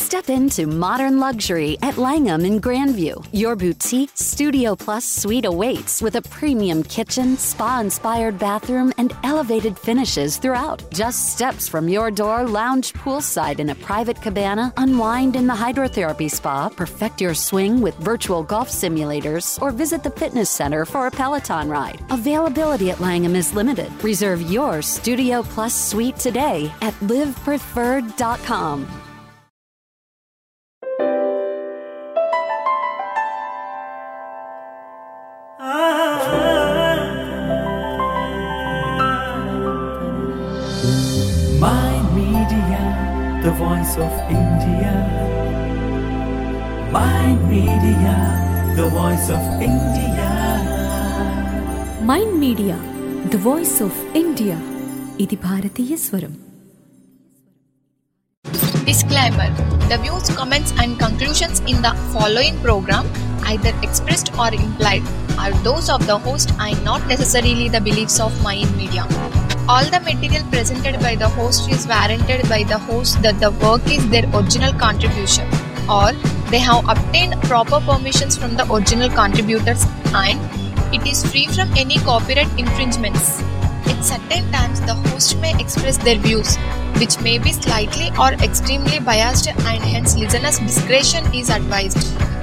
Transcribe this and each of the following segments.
Step into modern luxury at Langham in Grandview. Your boutique Studio Plus suite awaits with a premium kitchen, spa inspired bathroom, and elevated finishes throughout. Just steps from your door, lounge poolside in a private cabana, unwind in the hydrotherapy spa, perfect your swing with virtual golf simulators, or visit the fitness center for a Peloton ride. Availability at Langham is limited. Reserve your Studio Plus suite today at livepreferred.com. My Media, the voice of India. My Media, the voice of India. Mind Media the voice of India ఇది భారతీయ స్వరం Disclaimer The views, comments, and conclusions in the following program, either expressed or implied, are those of the host and not necessarily the beliefs of Mayan Media. All the material presented by the host is warranted by the host that the work is their original contribution or they have obtained proper permissions from the original contributors and it is free from any copyright infringements. At certain times, the host may express their views, which may be slightly or extremely biased, and hence listeners' discretion is advised.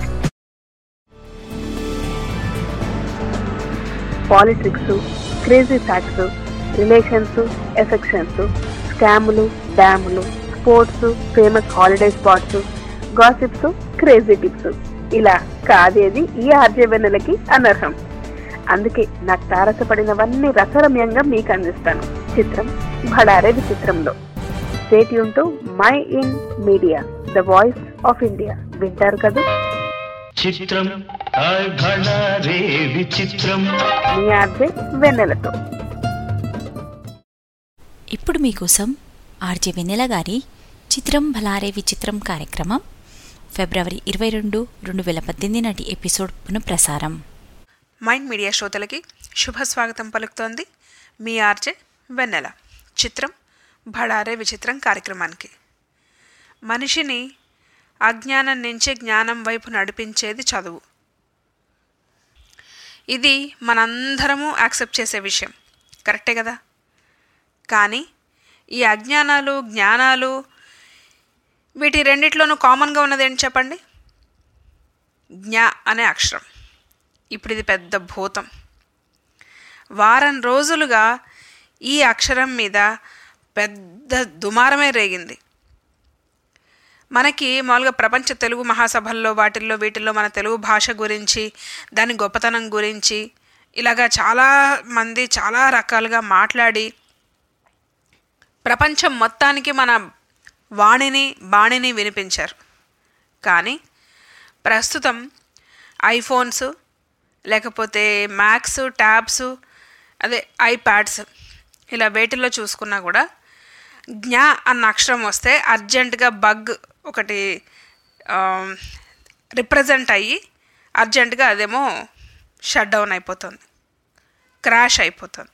Politics crazy facts relations affections స్కాములు డ్యాములు sports famous holiday spots gossips crazy tips ఇలా కాదేది ఈ ఆర్జవెన్నెలకి అనర్హం అందుకే నాకు తారసపడినవన్నీ రసరమ్యంగా మీకు అందిస్తాను చిత్రం భడారే విచిత్రంలో స్టేట్ యూన్ Mind Media the voice of India వింటారు కదా చిత్రం హాయ్ భళా రే విచిత్రం మీ ఆర్జే వెన్నెలతో ఇప్పుడు మీకోసం ఆర్జే వెన్నెల గారి చిత్రం భలారే విచిత్రం కార్యక్రమం ఫిబ్రవరి ఇరవై రెండు రెండు వేల పద్దెనిమిది నాటి ఎపిసోడ్ పునఃప్రసారం మైండ్ మీడియా శ్రోతలకి శుభ స్వాగతం పలుకుతోంది మీ ఆర్జే వెన్నెల చిత్రం భడారే విచిత్రం కార్యక్రమానికి మనిషిని అజ్ఞానం నుంచి జ్ఞానం వైపు నడిపించేది చదువు ఇది మనందరము యాక్సెప్ట్ చేసే విషయం కరెక్టే కదా కానీ ఈ అజ్ఞానాలు జ్ఞానాలు వీటి రెండిట్లోనూ కామన్గా ఉన్నది ఏంటి చెప్పండి జ్ఞ అనే అక్షరం ఇప్పుడు ఇది పెద్ద భూతం వారం రోజులుగా ఈ అక్షరం మీద పెద్ద దుమారమే రేగింది మనకి మామూలుగా ప్రపంచ తెలుగు మహాసభల్లో వాటిల్లో వీటిల్లో మన తెలుగు భాష గురించి దాని గొప్పతనం గురించి ఇలాగా చాలా మంది చాలా రకాలుగా మాట్లాడి ప్రపంచం మొత్తానికి మన వాణిని బాణిని వినిపించారు కానీ ప్రస్తుతం ఐఫోన్స్ లేకపోతే మ్యాక్స్ ట్యాబ్స్ అదే ఐప్యాడ్స్ ఇలా వేటిల్లో చూసుకున్నా కూడా జ్ఞా అన్న అక్షరం వస్తే అర్జెంటుగా బగ్ ఒకటి రిప్రజెంట్ అయ్యి అర్జెంటుగా అదేమో షట్ డౌన్ అయిపోతుంది క్రాష్ అయిపోతుంది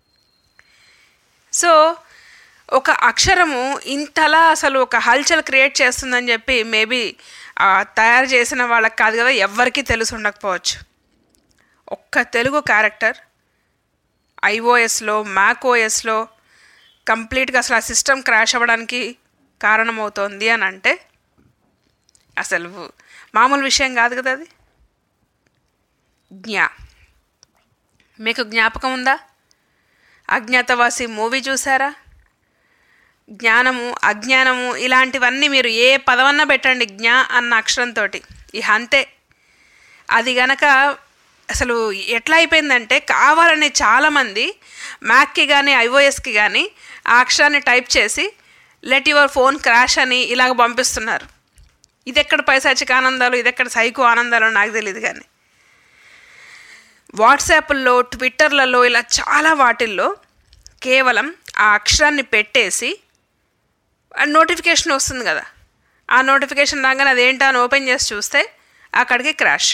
సో ఒక అక్షరము ఇంతలా అసలు ఒక హల్చల్ క్రియేట్ చేస్తుందని చెప్పి మేబీ తయారు చేసిన వాళ్ళకి కాదు కదా ఎవ్వరికీ తెలిసి ఉండకపోవచ్చు ఒక్క తెలుగు క్యారెక్టర్ ఐఓఎస్లో మ్యాక్ ఓఎస్లో కంప్లీట్గా అసలు ఆ సిస్టమ్ క్రాష్ అవ్వడానికి కారణమవుతోంది అని అంటే అసలు మామూలు విషయం కాదు కదా అది జ్ఞా మీకు జ్ఞాపకం ఉందా అజ్ఞాతవాసి మూవీ చూసారా జ్ఞానము అజ్ఞానము ఇలాంటివన్నీ మీరు ఏ పదవన్నా పెట్టండి జ్ఞా అన్న అక్షరంతో ఇహ అంతే అది గనక అసలు ఎట్లా అయిపోయిందంటే కావాలని చాలామంది మ్యాక్కి కానీ ఐఓఎస్కి కానీ ఆ అక్షరాన్ని టైప్ చేసి లెట్ యువర్ ఫోన్ క్రాష్ అని ఇలాగ పంపిస్తున్నారు ఇది ఎక్కడ పైశాచిక ఆనందాలు ఇది ఎక్కడ సైకో ఆనందాలు నాకు తెలియదు కానీ వాట్సాప్లో ట్విట్టర్లలో ఇలా చాలా వాటిల్లో కేవలం ఆ అక్షరాన్ని పెట్టేసి నోటిఫికేషన్ వస్తుంది కదా ఆ నోటిఫికేషన్ రాగానే అదేంటా అని ఓపెన్ చేసి చూస్తే అక్కడికి క్రాష్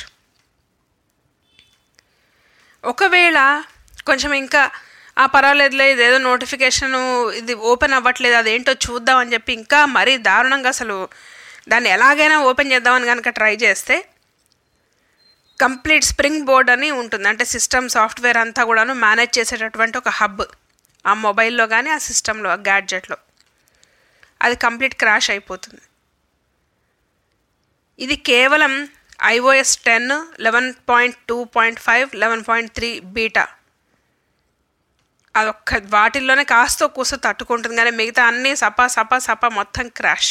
ఒకవేళ కొంచెం ఇంకా ఆ పర్వాలేదులే ఇదేదో నోటిఫికేషన్ ఇది ఓపెన్ అవ్వట్లేదు అదేంటో చూద్దాం అని చెప్పి ఇంకా మరీ దారుణంగా అసలు దాన్ని ఎలాగైనా ఓపెన్ చేద్దామని కనుక ట్రై చేస్తే కంప్లీట్ స్ప్రింగ్ బోర్డ్ అని ఉంటుంది అంటే సిస్టమ్ సాఫ్ట్వేర్ అంతా కూడాను మేనేజ్ చేసేటటువంటి ఒక హబ్ ఆ మొబైల్లో కానీ ఆ సిస్టంలో ఆ గ్యాడ్జెట్లో అది కంప్లీట్ క్రాష్ అయిపోతుంది ఇది కేవలం iOS ten eleven point two point five eleven point three beta అదొక్క వాటిల్లోనే కాస్త కూస్తో తట్టుకుంటుంది కానీ మిగతా అన్నీ సపా సపా సపా మొత్తం క్రాష్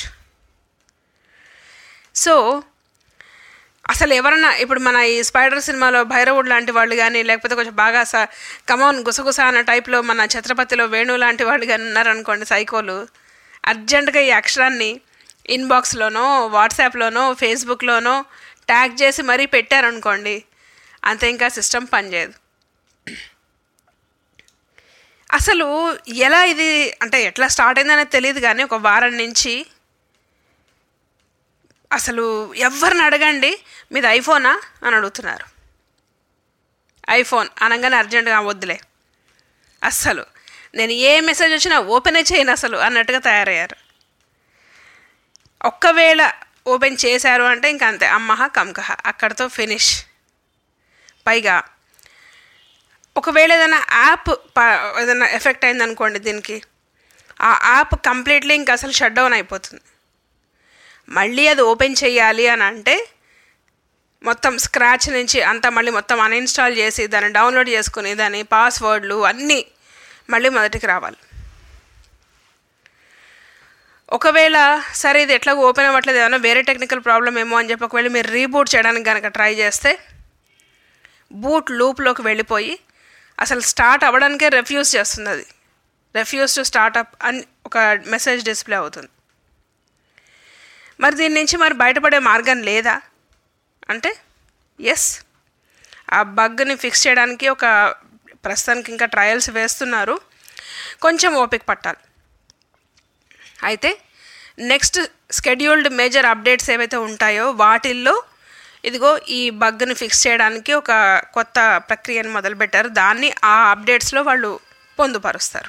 సో అసలు ఎవరన్నా ఇప్పుడు మన ఈ స్పైడర్ సినిమాలో భైరవుడు లాంటి వాళ్ళు కానీ లేకపోతే కొంచెం బాగా స కమౌన్ గుసగుస అన్న టైప్లో మన ఛత్రపతిలో వేణు లాంటి వాళ్ళు కానీ ఉన్నారనుకోండి సైకోలు అర్జెంటుగా ఈ అక్షరాన్ని ఇన్బాక్స్లోనో వాట్సాప్లోనో ఫేస్బుక్లోనో ట్యాగ్ చేసి మరీ పెట్టారనుకోండి అంతే ఇంకా సిస్టమ్ పనిచేయదు అసలు ఎలా ఇది అంటే ఎట్లా స్టార్ట్ అయిందనేది తెలియదు కానీ ఒక వారం నుంచి అసలు ఎవరిని అడగండి మీది ఐఫోనా అని అడుగుతున్నారు ఐఫోన్ అనగానే అర్జెంటుగా వద్దులే అస్సలు నేను ఏ మెసేజ్ వచ్చినా ఓపెనే చేయను అసలు అన్నట్టుగా తయారయ్యారు ఒక్కవేళ ఓపెన్ చేశారు అంటే ఇంక అంతే అమ్మహ కమ్కహ అక్కడితో ఫినిష్ పైగా ఒకవేళ ఏదైనా యాప్ ఏదైనా ఎఫెక్ట్ అయిందనుకోండి దీనికి ఆ యాప్ కంప్లీట్లీ ఇంకా అసలు షట్ డౌన్ అయిపోతుంది మళ్ళీ అది ఓపెన్ చేయాలి అని అంటే మొత్తం స్క్రాచ్ నుంచి అంతా మళ్ళీ మొత్తం అన్ఇన్స్టాల్ చేసి దాన్ని డౌన్లోడ్ చేసుకుని దాని పాస్వర్డ్లు అన్నీ మళ్ళీ మొదటికి రావాలి ఒకవేళ సరే ఇది ఎట్లా ఓపెన్ అవ్వట్లేదు ఏమైనా వేరే టెక్నికల్ ప్రాబ్లం ఏమో అని చెప్పి ఒకవేళ మీరు రీబూట్ చేయడానికి కనుక ట్రై చేస్తే బూట్ లూప్లోకి వెళ్ళిపోయి అసలు స్టార్ట్ అవ్వడానికే రెఫ్యూజ్ చేస్తుంది అది రెఫ్యూజ్ టు స్టార్ట్అప్ అని ఒక మెసేజ్ డిస్ప్లే అవుతుంది మరి దీని నుంచి మరి బయటపడే మార్గం లేదా అంటే ఎస్ ఆ బగ్ని ఫిక్స్ చేయడానికి ఒక ప్రస్తుతానికి ఇంకా ట్రయల్స్ వేస్తున్నారు కొంచెం ఓపిక పట్టాలి అయితే నెక్స్ట్ స్కెడ్యూల్డ్ మేజర్ అప్డేట్స్ ఏవైతే ఉంటాయో వాటిల్లో ఇదిగో ఈ బగ్ని ఫిక్స్ చేయడానికి ఒక కొత్త ప్రక్రియను మొదలుపెట్టారు దాన్ని ఆ అప్డేట్స్లో వాళ్ళు పొందుపరుస్తారు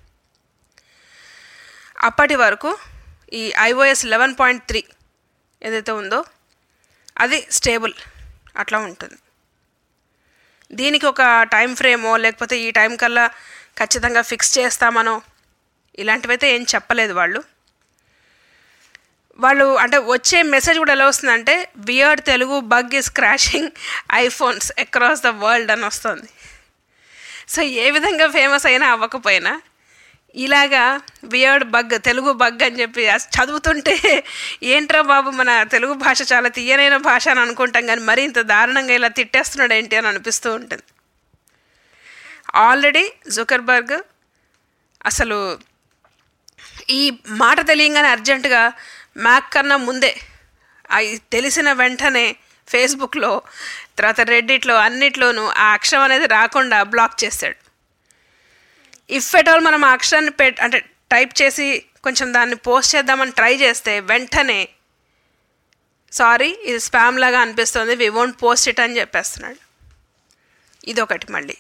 అప్పటి వరకు ఈ ఐఓఎస్ లెవెన్ పాయింట్ త్రీ ఏదైతే ఉందో అది స్టేబుల్ అట్లా ఉంటుంది దీనికి ఒక టైం ఫ్రేమో లేకపోతే ఈ టైం కల్లా ఖచ్చితంగా ఫిక్స్ చేస్తామనో ఇలాంటివైతే ఏం చెప్పలేదు వాళ్ళు వాళ్ళు అంటే వచ్చే మెసేజ్ కూడా ఎలా వస్తుందంటే weird Telugu bug is crashing iPhones across the world అని వస్తుంది సో ఏ విధంగా ఫేమస్ అయినా అవ్వకపోయినా ఇలాగా వియర్డ్ బగ్ తెలుగు బగ్ అని చెప్పి చదువుతుంటే ఏంట్రా బాబు మన తెలుగు భాష చాలా తీయనైన భాష అని అనుకుంటాం కానీ మరీ ఇంత దారుణంగా ఇలా తిట్టేస్తున్నాడు ఏంటి అని అనిపిస్తూ ఉంటుంది ఆల్రెడీ జుకర్బర్గ్ అసలు ఈ మాట తెలియంగానే అర్జెంటుగా మ్యాక్ కన్నా ముందే అవి తెలిసిన వెంటనే ఫేస్బుక్లో తర్వాత రెడ్డిట్లో అన్నిట్లోనూ ఆ అక్షరం అనేది రాకుండా బ్లాక్ చేశాడు ఇఫ్ ఎట్ ఆల్ మనం ఆ అక్షరాన్ని పెట్ అంటే టైప్ చేసి కొంచెం దాన్ని పోస్ట్ చేద్దామని ట్రై చేస్తే వెంటనే సారీ ఇది స్పామ్ లాగా అనిపిస్తుంది వి వోంట్ పోస్ట్ ఇట్ అని చెప్పేస్తున్నాడు ఇదొకటి మళ్ళీ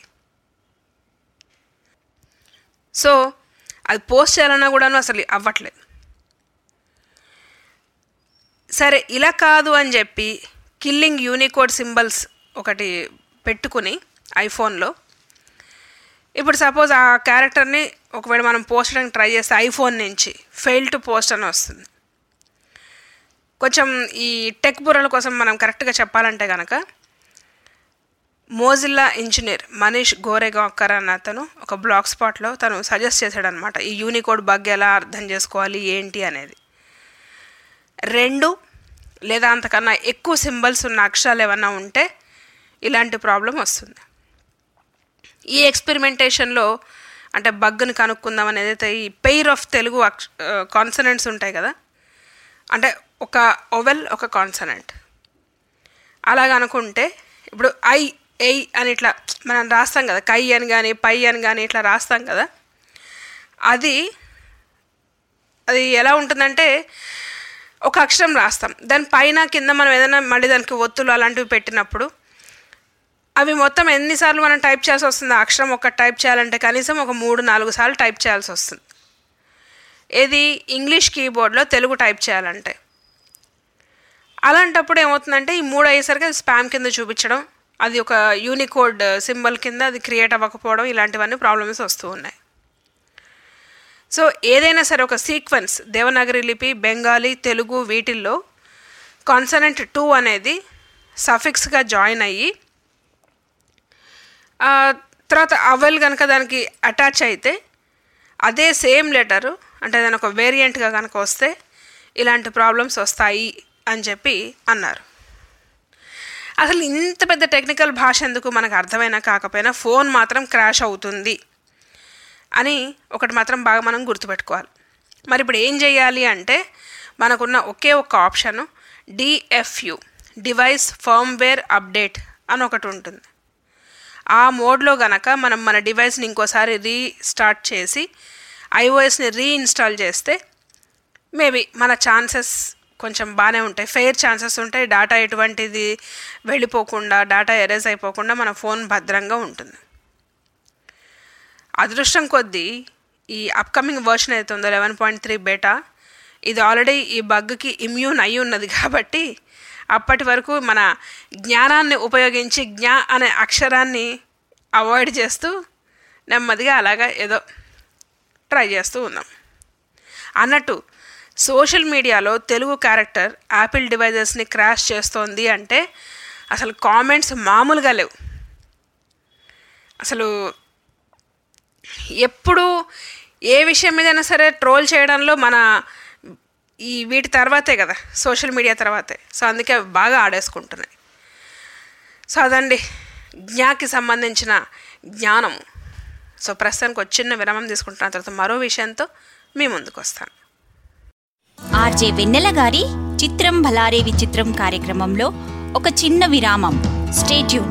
సో అది పోస్ట్ చేయాలన్నా కూడాను అసలు అవ్వట్లేదు సరే ఇలా కాదు అని చెప్పి కిల్లింగ్ యూనికోడ్ సింబల్స్ ఒకటి పెట్టుకుని ఐఫోన్లో ఇప్పుడు సపోజ్ ఆ క్యారెక్టర్ని ఒకవేళ మనం పోస్ట్ చేయడానికి ట్రై చేస్తే ఐఫోన్ నుంచి ఫెయిల్ టు పోస్ట్ అని వస్తుంది కొంచెం ఈ టెక్ బుర్రల కోసం మనం కరెక్ట్గా చెప్పాలంటే కనుక మోజిల్లా ఇంజనీర్ మనీష్ గోరేగాకర్ అన్న అతను ఒక బ్లాగ్ స్పాట్లో తను సజెస్ట్ చేశాడనమాట ఈ యూనికోడ్ బగ్ ఎలా అర్థం చేసుకోవాలి ఏంటి అనేది రెండు లేదా అంతకన్నా ఎక్కువ సింబల్స్ ఉన్న అక్షరాలు ఏమన్నా ఉంటే ఇలాంటి ప్రాబ్లం వస్తుంది ఈ ఎక్స్పెరిమెంటేషన్లో అంటే బగ్ని కనుక్కుందాం అనేది అయితే ఈ పెయిర్ ఆఫ్ తెలుగు అక్ష కాన్సనెంట్స్ ఉంటాయి కదా అంటే ఒక ఓవెల్ ఒక కాన్సనెంట్ అలాగ అనుకుంటే ఇప్పుడు ఐ ఎయ్ అని ఇట్లా మనం రాస్తాం కదా కై అని కానీ పై అని కానీ ఇట్లా రాస్తాం కదా అది అది ఎలా ఉంటుందంటే ఒక అక్షరం రాస్తాం దాని పైన కింద మనం ఏదైనా మళ్ళీ దానికి ఒత్తులు అలాంటివి పెట్టినప్పుడు అవి మొత్తం ఎన్నిసార్లు మనం టైప్ చేయాల్సి వస్తుంది ఆ అక్షరం ఒక టైప్ చేయాలంటే కనీసం ఒక మూడు నాలుగు సార్లు టైప్ చేయాల్సి వస్తుంది ఏది ఇంగ్లీష్ కీబోర్డ్లో తెలుగు టైప్ చేయాలంటే అలాంటప్పుడు ఏమవుతుందంటే ఈ మూడు అయ్యేసరికి అది స్పామ్ కింద చూపించడం అది ఒక యూనికోడ్ సింబల్ కింద అది క్రియేట్ అవ్వకపోవడం ఇలాంటివన్నీ ప్రాబ్లమ్స్ వస్తూ ఉన్నాయి సో ఏదైనా సరే ఒక సీక్వెన్స్ దేవనాగరి లిపి బెంగాలీ తెలుగు వీటిల్లో కాన్సనెంట్ టూ అనేది సఫిక్స్గా జాయిన్ అయ్యి ఆ, తర్వాత అవెల్ కనుక దానికి అటాచ్ అయితే అదే సేమ్ లెటరు అంటే దాని ఒక వేరియంట్గా కనుక వస్తే ఇలాంటి ప్రాబ్లమ్స్ వస్తాయి అని చెప్పి అన్నారు అసలు ఇంత పెద్ద టెక్నికల్ భాష ఎందుకు మనకు అర్థమైనా కాకపోయినా ఫోన్ మాత్రం క్రాష్ అవుతుంది అని ఒకటి మాత్రం బాగా మనం గుర్తుపెట్టుకోవాలి మరి ఇప్పుడు ఏం చేయాలి అంటే మనకున్న ఒకే ఒక option DFU device firmware update అని ఒకటి ఉంటుంది ఆ మోడ్లో గనక మనం మన డివైస్ని ఇంకోసారి రీస్టార్ట్ చేసి ఐఓఎస్ని రీఇన్స్టాల్ చేస్తే మేబీ మన ఛాన్సెస్ కొంచెం బాగానే ఉంటాయి ఫెయిర్ ఛాన్సెస్ ఉంటాయి డేటా ఎటువంటిది వెళ్ళిపోకుండా డేటా ఎరేజ్ అయిపోకుండా మన ఫోన్ భద్రంగా ఉంటుంది అదృష్టం కొద్దీ ఈ అప్కమింగ్ వర్షన్ అయితే ఉందో లెవెన్ పాయింట్ త్రీ బేటా ఇది ఆల్రెడీ ఈ బగ్కి ఇమ్యూన్ అయి ఉన్నది కాబట్టి అప్పటి వరకు మన జ్ఞానాన్ని ఉపయోగించి జ్ఞా అనే అక్షరాన్ని అవాయిడ్ చేస్తూ నెమ్మదిగా అలాగా ఏదో ట్రై చేస్తూ ఉన్నాం అన్నట్టు సోషల్ మీడియాలో తెలుగు క్యారెక్టర్ యాపిల్ డివైజెస్ని క్రాష్ చేస్తోంది అంటే అసలు కామెంట్స్ మామూలుగా లేవు అసలు ఎప్పుడు ఏ విషయం మీదైనా సరే ట్రోల్ చేయడంలో మన ఈ వీటి తర్వాతే కదా సోషల్ మీడియా తర్వాతే సో అందుకే అవి బాగా ఆడేసుకుంటున్నాయి సో అదండి జ్ఞాకి సంబంధించిన జ్ఞానము సో ప్రస్తుతానికి ఒక చిన్న విరామం తీసుకుంటున్న తర్వాత మరో విషయంతో మీ ముందుకు వస్తాను ఆర్జే వెన్నెల గారి చిత్రం భలారే విచిత్రం కార్యక్రమంలో ఒక చిన్న విరామం స్టేట్యూన్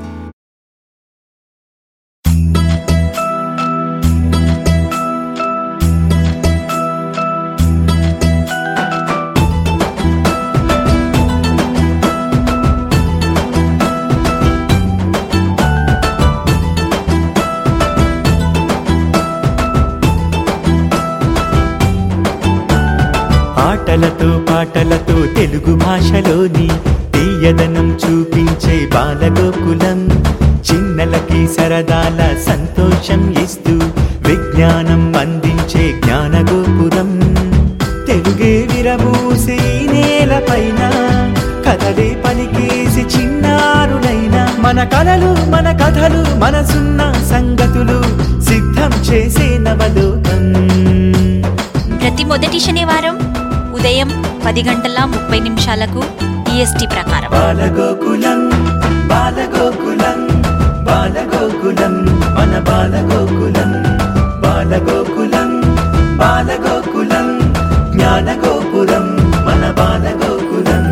ఆటలతో పాటలతో తెలుగు భాషలోని తీయదనం చూపించే బాలగోకులం చిన్నలకి సరదాల సంతోషం ఇస్తూ విజ్ఞానం అందించే జ్ఞానగోపురం తెలుగే విరమూసి ఈ నేలపైన కథలే పలికేసి చిన్నారులైన మన కలలు మన కథలు మనసున్న సంగతులు సిద్ధం చేసే నవలోకం ప్రతి మొదటి శనివారం ఉదయం పది గంటల ముప్పై నిమిషాలకు ఈఎస్టీ ప్రకారం బాలగోకులం బాలగోకులం బాలగోకులం మన బాలగోకులం బాలగోకులం బాలగోకులం జ్ఞానగోపురం మన బాలగోకులం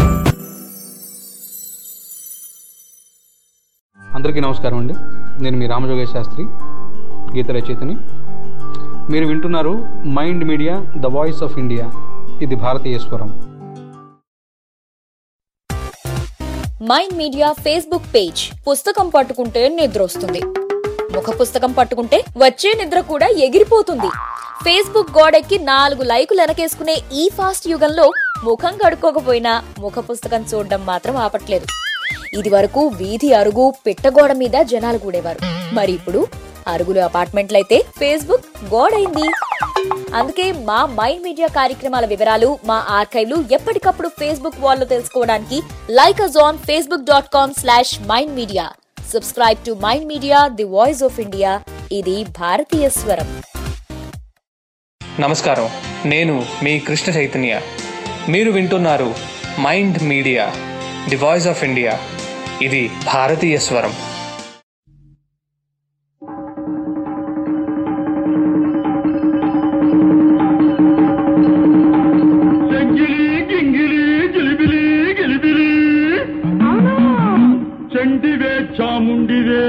అందరికీ నమస్కారం అండి నేను మీ రామజోగేశ్ శాస్త్రి గీత రచయితని మీరు వింటున్నారు Mind Media the voice of India ఇది భారతీయ స్వరం మైండ్ మీడియా ఫేస్బుక్ పేజ్ పుస్తకం పట్టుకుంటే నిద్ర వస్తుంది ముఖ పుస్తకం పట్టుకుంటే వచ్చే నిద్ర కూడా ఎగిరిపోతుంది ఫేస్బుక్ గోడెక్కి నాలుగు లైకులు వెనకేసుకునే ఈ ఫాస్ట్ యుగంలో ముఖం కడుక్కోకపోయినా ముఖ పుస్తకం చూడడం మాత్రం ఆపట్లేదు ఇది వరకు వీధి అరుగు పిట్టగోడ మీద జనాలు కూడేవారు మరి ఇప్పుడు అరుగులు అపార్ట్మెంట్లయితే ఫేస్బుక్ గోడైంది అందుకే మా మైండ్ మీడియా కార్యక్రమాల వివరాలు మా ఆర్కైవ్లు ఎప్పటికప్పుడు ఫేస్బుక్ వాల్లో తెలుసుకోవడానికి like us on Facebook dot com slash Mind Media subscribe to Mind Media the voice of India ఇది భారతీయ స్వరం నమస్కారం నేను మీ కృష్ణ చైతన్య మీరు వింటున్నారు Mind Media the voice of India ఇది భారతీయ స్వరం చండివే చాముండివే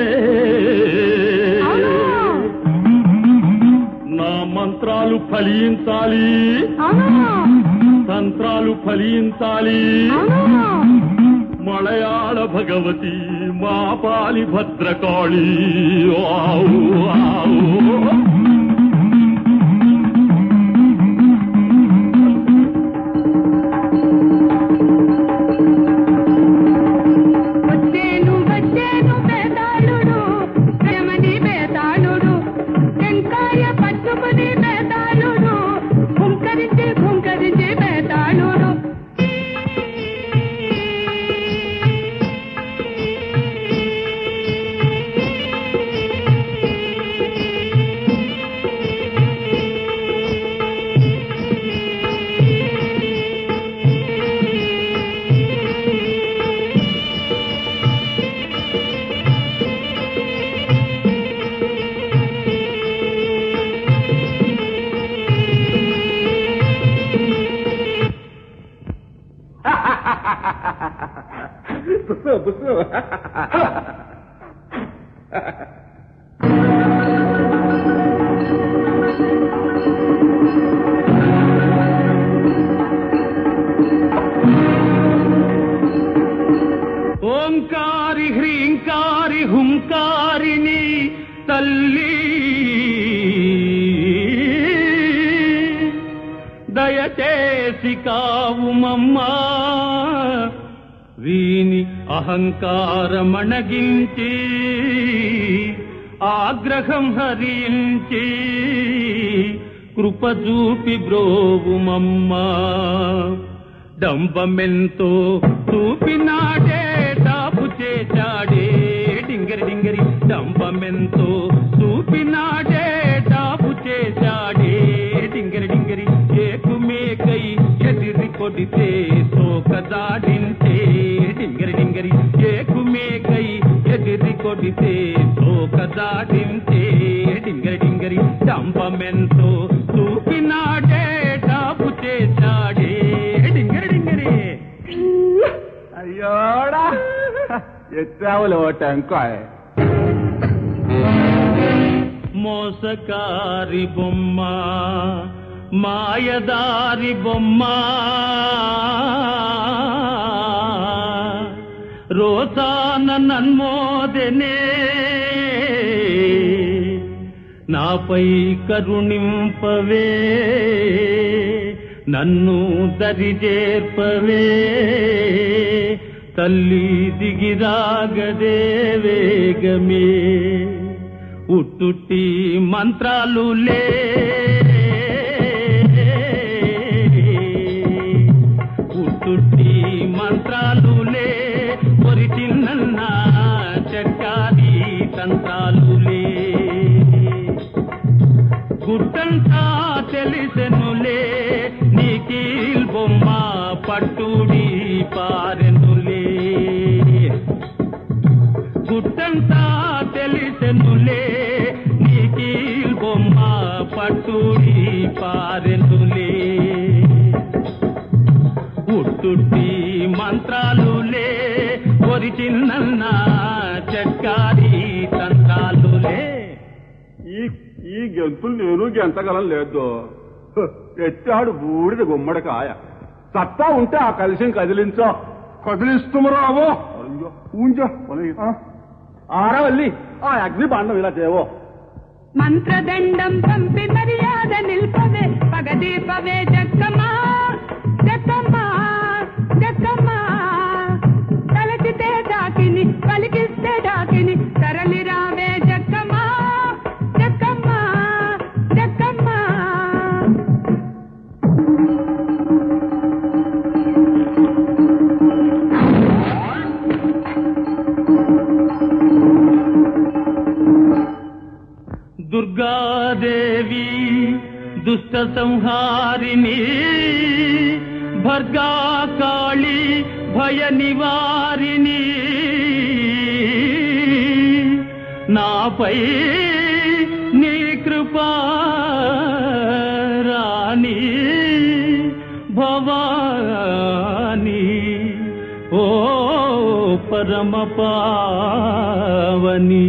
నా మంత్రాలు ఫలించాలి తంత్రాలు ఫలించాలి మలయాళ భగవతి మా పాలి భద్రకాళి ఆవు ఆవు బుస్సు బుస్సు ఓంకారి హ్రీంకారి హుంకారిని తల్లి దయచేసి కావుమమ్మా వీని అహంకారమణగించి ఆగ్రహం హరించి కృపజూపి బ్రోవుమమ్మా డంబమెంతో చూపినాడే డాబు చేశాడే డింగరి డింగరి డంబమెంతో చూపినాడే డాబు చేశాడే డింగరి డింగరి ఏకుమేకై ఎదిరి కొడితే సోకదాడించే డింగరి డింగరి ఏకుమేకై ఎదిరి కొడితే సోకదాడించే డింగరి డింగరి డంబమెంతో చూపినాడే డాబు చేశాడే డింగరి డింగరి అయ్యోడా ఎత్తావులో టెంకాయ మోసకారి బొమ్మ మాయదారి బొమ్మ రోసాన నన్మోదనే నాపై కరుణింపవే నన్ను దరిచేర్పవే తల్లి దిగిరాగదే వేగమే ఉట్టుట్టి మంత్రాలు లే ఉట్టుట్టి మంత్రాలు లే పొరి చిన్న చక్కాది తంత్రాలు లే గుట్టంతా తెలిసెనులే నీకీల్ బొమ్మ పట్టుడి పారెనులే గుట్టంతా తెలిసెనులే నీకీల్ బొమ్మ పట్టుడి పారెనులే ఉట్టుట్టి మంత్రాలులే పొరి చిన్న చక్కారి తంత్రాలులే ఈ ఈ గెంతులు నేను గెంతగలం లేదు హ్, ఎత్తాడు బూడిద గుమ్మడికాయ సత్తా ఉంటే ఆ కలిసి కదిలించో కదిలిస్తుమరావో ఊంచో ఆరవల్లి ఆ అగ్ని బాండం ఇలా చేయవో మంత్రదండం పంపి మర్యాద నిల్పవే పగదీపవే జక్కమ్మా జక్కమ్మా జక్కమ్మా తలచితే డాకిని పలికిస్తే డాకిని తరలి రావే జక్కమ్మా జక్కమ్మా జక్కమ్మా దుర్గాదేవి దుష్ట సంహారిణి భర్గా కాళి భయ నివారిణి నాపై నీ కృపా రాణి భవాని ఓ పరమ పావని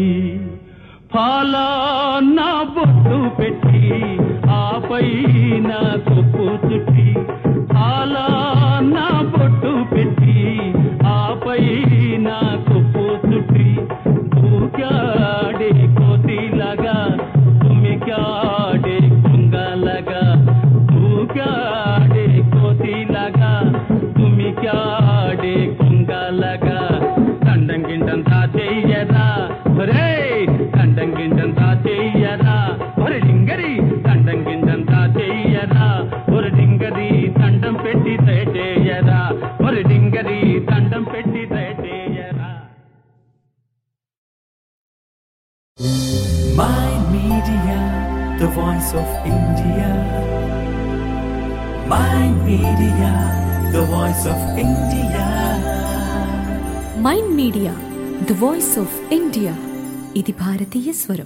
ఫలాన్న బొట్టు పెట్టి ఆపై నా కొప్పు చుట్టి ఫలాన్న బొట్టు పెట్టి ఆపై నా కొప్పు చుట్టి దూకాడే కోతిలాగా తుమికాడే కుంగలగా దూకాడే కోతిలాగా తుమికాడే కుంగలగా దండం గిండంతా చెయ్యరా ఒరే దండం గిండంతా చెయ్యరా ఒరే డింగరి దండం గిండంతా చెయ్యరా ఒరే డింగరి దండం పెట్టి దయచేయరా ఒరే డింగరి దండం పెట్టి దయచేయరా My Media, the voice of India. My Media, the voice of India. Mind Media the voice of India ఇది భారతీయ స్వరం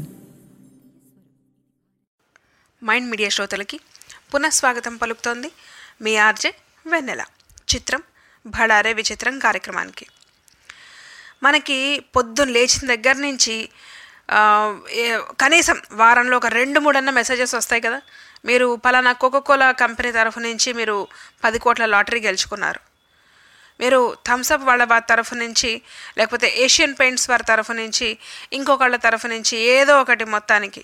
మైండ్ మీడియా శ్రోతలకి పునఃస్వాగతం పలుకుతోంది మీ ఆర్జే వెన్నెల చిత్రం భడారే విచిత్రం కార్యక్రమానికి మనకి పొద్దున్న లేచిన దగ్గర నుంచి ఆ, ఏ- కనీసం వారంలో ఒక రెండు మూడన్న మెసేజెస్ వస్తాయి కదా మీరు పలానా కోకోకోలా కంపెనీ తరఫు నుంచి మీరు పది కోట్ల లాటరీ గెలుచుకున్నారు మీరు థమ్సప్ వాళ్ళ వారి తరఫు నుంచి లేకపోతే ఏషియన్ పెయింట్స్ వారి తరఫు నుంచి ఇంకొకళ్ళ తరఫు నుంచి ఏదో ఒకటి మొత్తానికి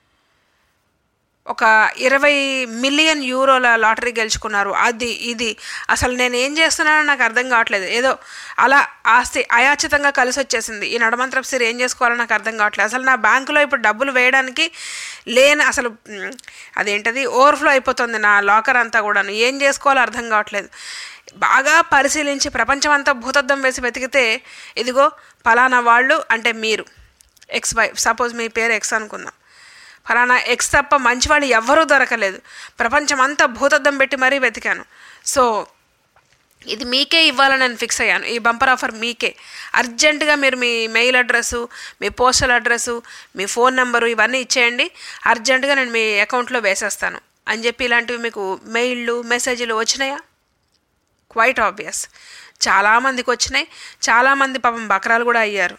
ఒక ఇరవై మిలియన్ యూరోల లాటరీ గెలుచుకున్నారు అది ఇది అసలు నేను ఏం చేస్తున్నానో నాకు అర్థం కావట్లేదు ఏదో అలా ఆస్తి అయాచితంగా కలిసి వచ్చేసింది ఈ నడమంత్రపు సిరి ఏం చేసుకోవాలో నాకు అర్థం కావట్లేదు అసలు నా బ్యాంకులో ఇప్పుడు డబ్బులు వేయడానికి లేని అసలు మ్, అదేంటది ఓవర్ఫ్లో అయిపోతుంది నా లాకర్ అంతా కూడాను ఏం చేసుకోవాలో అర్థం కావట్లేదు బాగా పరిశీలించి ప్రపంచం అంతా భూతద్దం వేసి వెతికితే ఇదిగో ఫలానా వాళ్ళు అంటే మీరు ఎక్స్ వై సపోజ్ మీ పేరు ఎక్స్ అనుకుందాం ఫలానా ఎక్స్ తప్ప మంచివాళ్ళు ఎవ్వరూ దొరకలేదు ప్రపంచం అంతా భూతద్దం పెట్టి మరీ వెతికాను సో ఇది మీకే ఇవ్వాలని నేను ఫిక్స్ అయ్యాను ఈ బంపర్ ఆఫర్ మీకే అర్జెంటుగా మీరు మీ మెయిల్ అడ్రస్సు మీ పోస్టల్ అడ్రస్సు మీ ఫోన్ నెంబరు ఇవన్నీ ఇచ్చేయండి అర్జెంటుగా నేను మీ అకౌంట్లో వేసేస్తాను అని చెప్పి ఇలాంటివి మీకు మెయిళ్ళు మెసేజ్లు వచ్చినాయా క్వైట్ ఆబ్వియస్ చాలామందికి వచ్చినాయి చాలామంది పాపం బకరాలు కూడా అయ్యారు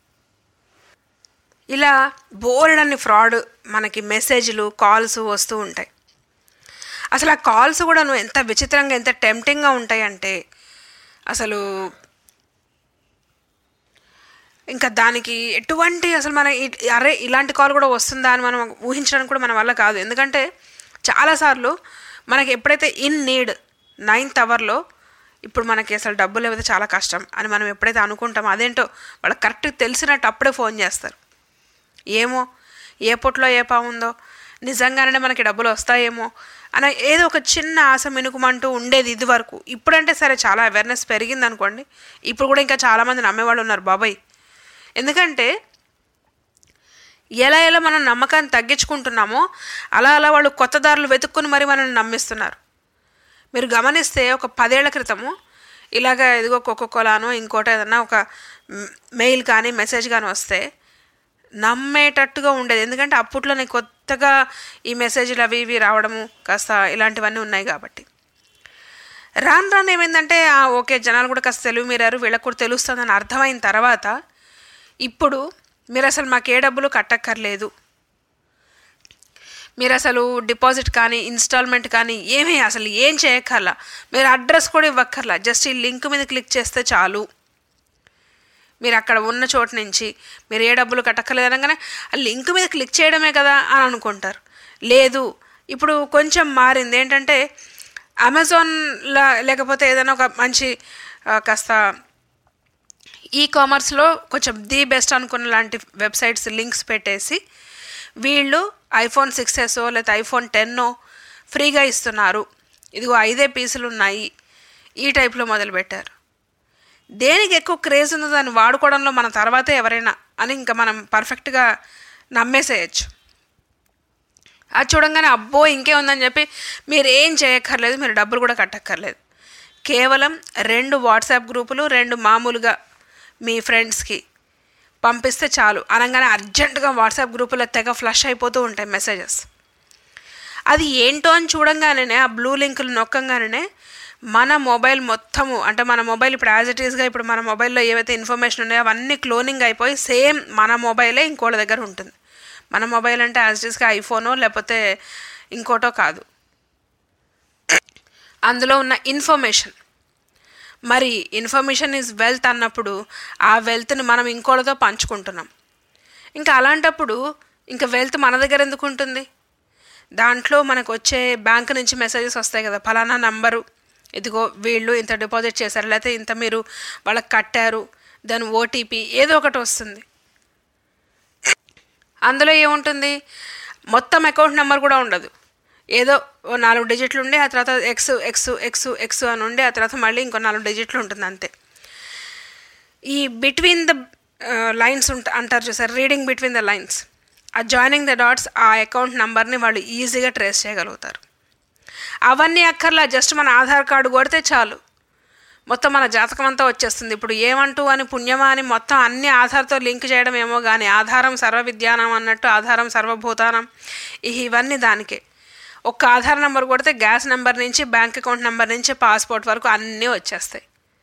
ఇలా బోల్డన్ని ఫ్రాడ్ మనకి మెసేజ్లు కాల్స్ వస్తూ ఉంటాయి అసలు ఆ కాల్స్ కూడా నువ్వు ఎంత విచిత్రంగా ఎంత టెంప్టింగ్గా ఉంటాయి అంటే అసలు ఇంకా దానికి ఎటువంటి అసలు మన ఇ- అరే ఇలాంటి కాల్ కూడా వస్తుందా అని మనం ఊహించడానికి కూడా మన వల్ల కాదు ఎందుకంటే చాలాసార్లు మనకి ఎప్పుడైతే ఇన్ నీడ్ నైన్త్ అవర్లో ఇప్పుడు మనకి అసలు డబ్బులు లేకపోతే చాలా కష్టం అని మనం ఎప్పుడైతే అనుకుంటామో అదేంటో వాళ్ళకి కరెక్ట్ తెలిసినట్టు అప్పుడే ఫోన్ చేస్తారు ఏమో ఏ పొట్లో ఏ పాముందో నిజంగానే మనకి డబ్బులు వస్తాయేమో అని ఏదో ఒక చిన్న ఆశ మినుకుమంటూ ఉండేది ఇది వరకు ఇప్పుడంటే సరే చాలా అవేర్నెస్ పెరిగింది అనుకోండి ఇప్పుడు కూడా ఇంకా చాలామంది నమ్మేవాళ్ళు ఉన్నారు బాబాయ్ ఎందుకంటే ఎలా ఎలా మనం నమ్మకాన్ని తగ్గించుకుంటున్నామో అలా అలా వాళ్ళు కొత్త దారులు వెతుక్కుని మరి మనల్ని నమ్మిస్తున్నారు మీరు గమనిస్తే ఒక పదేళ్ల క్రితము ఇలాగ ఇదిగో కోకోకోలానో ఇంకోటి ఏదన్నా ఒక మ్, మెయిల్ కానీ మెసేజ్ కానీ వస్తే నమ్మేటట్టుగా ఉండేది ఎందుకంటే అప్పట్లో నేను కొత్తగా ఈ మెసేజ్లు అవి ఇవి రావడము కాస్త ఇలాంటివన్నీ ఉన్నాయి కాబట్టి రాను రాను ఏమైందంటే ఆ, ఓకే జనాలు కూడా కాస్త తెలివి మీరారు వీళ్ళకి కూడా తెలుస్తుందని అర్థమైన తర్వాత ఇప్పుడు మీరు అసలు మాకు ఏ డబ్బులు కట్టక్కర్లేదు మీరు అసలు డిపాజిట్ కానీ ఇన్స్టాల్మెంట్ కానీ ఏమీ అసలు ఏం చేయక్కర్లా మీరు అడ్రస్ కూడా ఇవ్వక్కర్లా జస్ట్ ఈ లింక్ మీద క్లిక్ చేస్తే చాలు మీరు అక్కడ ఉన్న చోటు నుంచి మీరు ఏ డబ్బులు కట్టక్కర్లేదు అనగానే ఆ లింక్ మీద క్లిక్ చేయడమే కదా అని అనుకుంటారు లేదు ఇప్పుడు కొంచెం మారింది ఏంటంటే అమెజాన్లా లేకపోతే ఏదైనా ఒక మంచి ఆ, కాస్త ఈ కామర్స్లో కొంచెం ది బెస్ట్ అనుకున్న లాంటి వెబ్సైట్స్ లింక్స్ పెట్టేసి వీళ్ళు ఐఫోన్ సిక్స్ ఎస్ లేకపోతే ఐఫోన్ టెన్నో ఫ్రీగా ఇస్తున్నారు ఇదిగో ఐదే పీసులు ఉన్నాయి ఈ టైప్లో మొదలుపెట్టారు దేనికి ఎక్కువ క్రేజ్ ఉందో దాన్ని వాడుకోవడంలో మన తర్వాతే ఎవరైనా అని ఇంకా మనం పర్ఫెక్ట్గా నమ్మేసేయచ్చు అది చూడంగానే అబ్బో ఇంకే ఉందని చెప్పి మీరు ఏం చేయక్కర్లేదు మీరు డబ్బులు కూడా కట్టక్కర్లేదు కేవలం రెండు వాట్సాప్ గ్రూపులు రెండు మామూలుగా మీ ఫ్రెండ్స్కి పంపిస్తే చాలు అనగానే అర్జెంటుగా వాట్సాప్ గ్రూపులో తెగ ఫ్లష్ అయిపోతూ ఉంటాయి మెసేజెస్ అది ఏంటో అని చూడంగానే ఆ బ్లూ లింకులు నొక్కంగానే మన మొబైల్ మొత్తము అంటే మన మొబైల్ ఇప్పుడు యాజ్ ఇట్ ఈస్గా ఇప్పుడు మన మొబైల్లో ఏవైతే ఇన్ఫర్మేషన్ ఉన్నాయో అవన్నీ క్లోనింగ్ అయిపోయి సేమ్ మన మొబైలే ఇంకోటి దగ్గర ఉంటుంది మన మొబైల్ అంటే యాజ్ ఇట్ ఈస్గా ఐఫోనో లేకపోతే ఇంకోటో కాదు అందులో ఉన్న ఇన్ఫర్మేషన్ మరి ఇన్ఫర్మేషన్ ఈజ్ వెల్త్ అన్నప్పుడు ఆ వెల్త్ని మనం ఇంకోటితో పంచుకుంటున్నాం ఇంకా అలాంటప్పుడు ఇంకా వెల్త్ మన దగ్గర ఎందుకు ఉంటుంది దాంట్లో మనకు వచ్చే బ్యాంక్ నుంచి మెసేజెస్ వస్తాయి కదా ఫలానా నంబరు ఇదిగో వీళ్ళు ఇంత డిపాజిట్ చేశారు లేకపోతే ఇంత మీరు వాళ్ళకి కట్టారు దాని ఓటీపీ ఏదో ఒకటి వస్తుంది అందులో ఏముంటుంది మొత్తం అకౌంట్ నెంబర్ కూడా ఉండదు ఏదో ఓ నాలుగు డిజిట్లు ఉండి ఆ తర్వాత ఎక్స్ ఎక్స్ ఎక్స్ ఎక్స్ అని ఉండి ఆ తర్వాత మళ్ళీ ఇంకో నాలుగు డిజిట్లు ఉంటుంది అంతే ఈ బిట్వీన్ ద లైన్స్ ఉంట అంటారు చూసారు రీడింగ్ బిట్వీన్ ద లైన్స్ ఆ జాయినింగ్ ద డాట్స్ ఆ అకౌంట్ నెంబర్ని వాళ్ళు ఈజీగా ట్రేస్ చేయగలుగుతారు అవన్నీ అక్కర్లా జస్ట్ మన ఆధార్ కార్డు కొడితే చాలు మొత్తం మన జాతకం అంతా వచ్చేస్తుంది ఇప్పుడు ఏమంటూ అని పుణ్యమా అని మొత్తం అన్ని ఆధార్తో లింక్ చేయడం ఏమో కానీ ఆధారం సర్వ విద్యానం అన్నట్టు ఆధారం సర్వభూతానం ఇ- ఇవన్నీ దానికే ఒక్క ఆధార్ నెంబర్ కొడితే గ్యాస్ నెంబర్ నుంచి బ్యాంక్ అకౌంట్ నెంబర్ నుంచి పాస్పోర్ట్ వరకు అన్నీ వచ్చేస్తాయి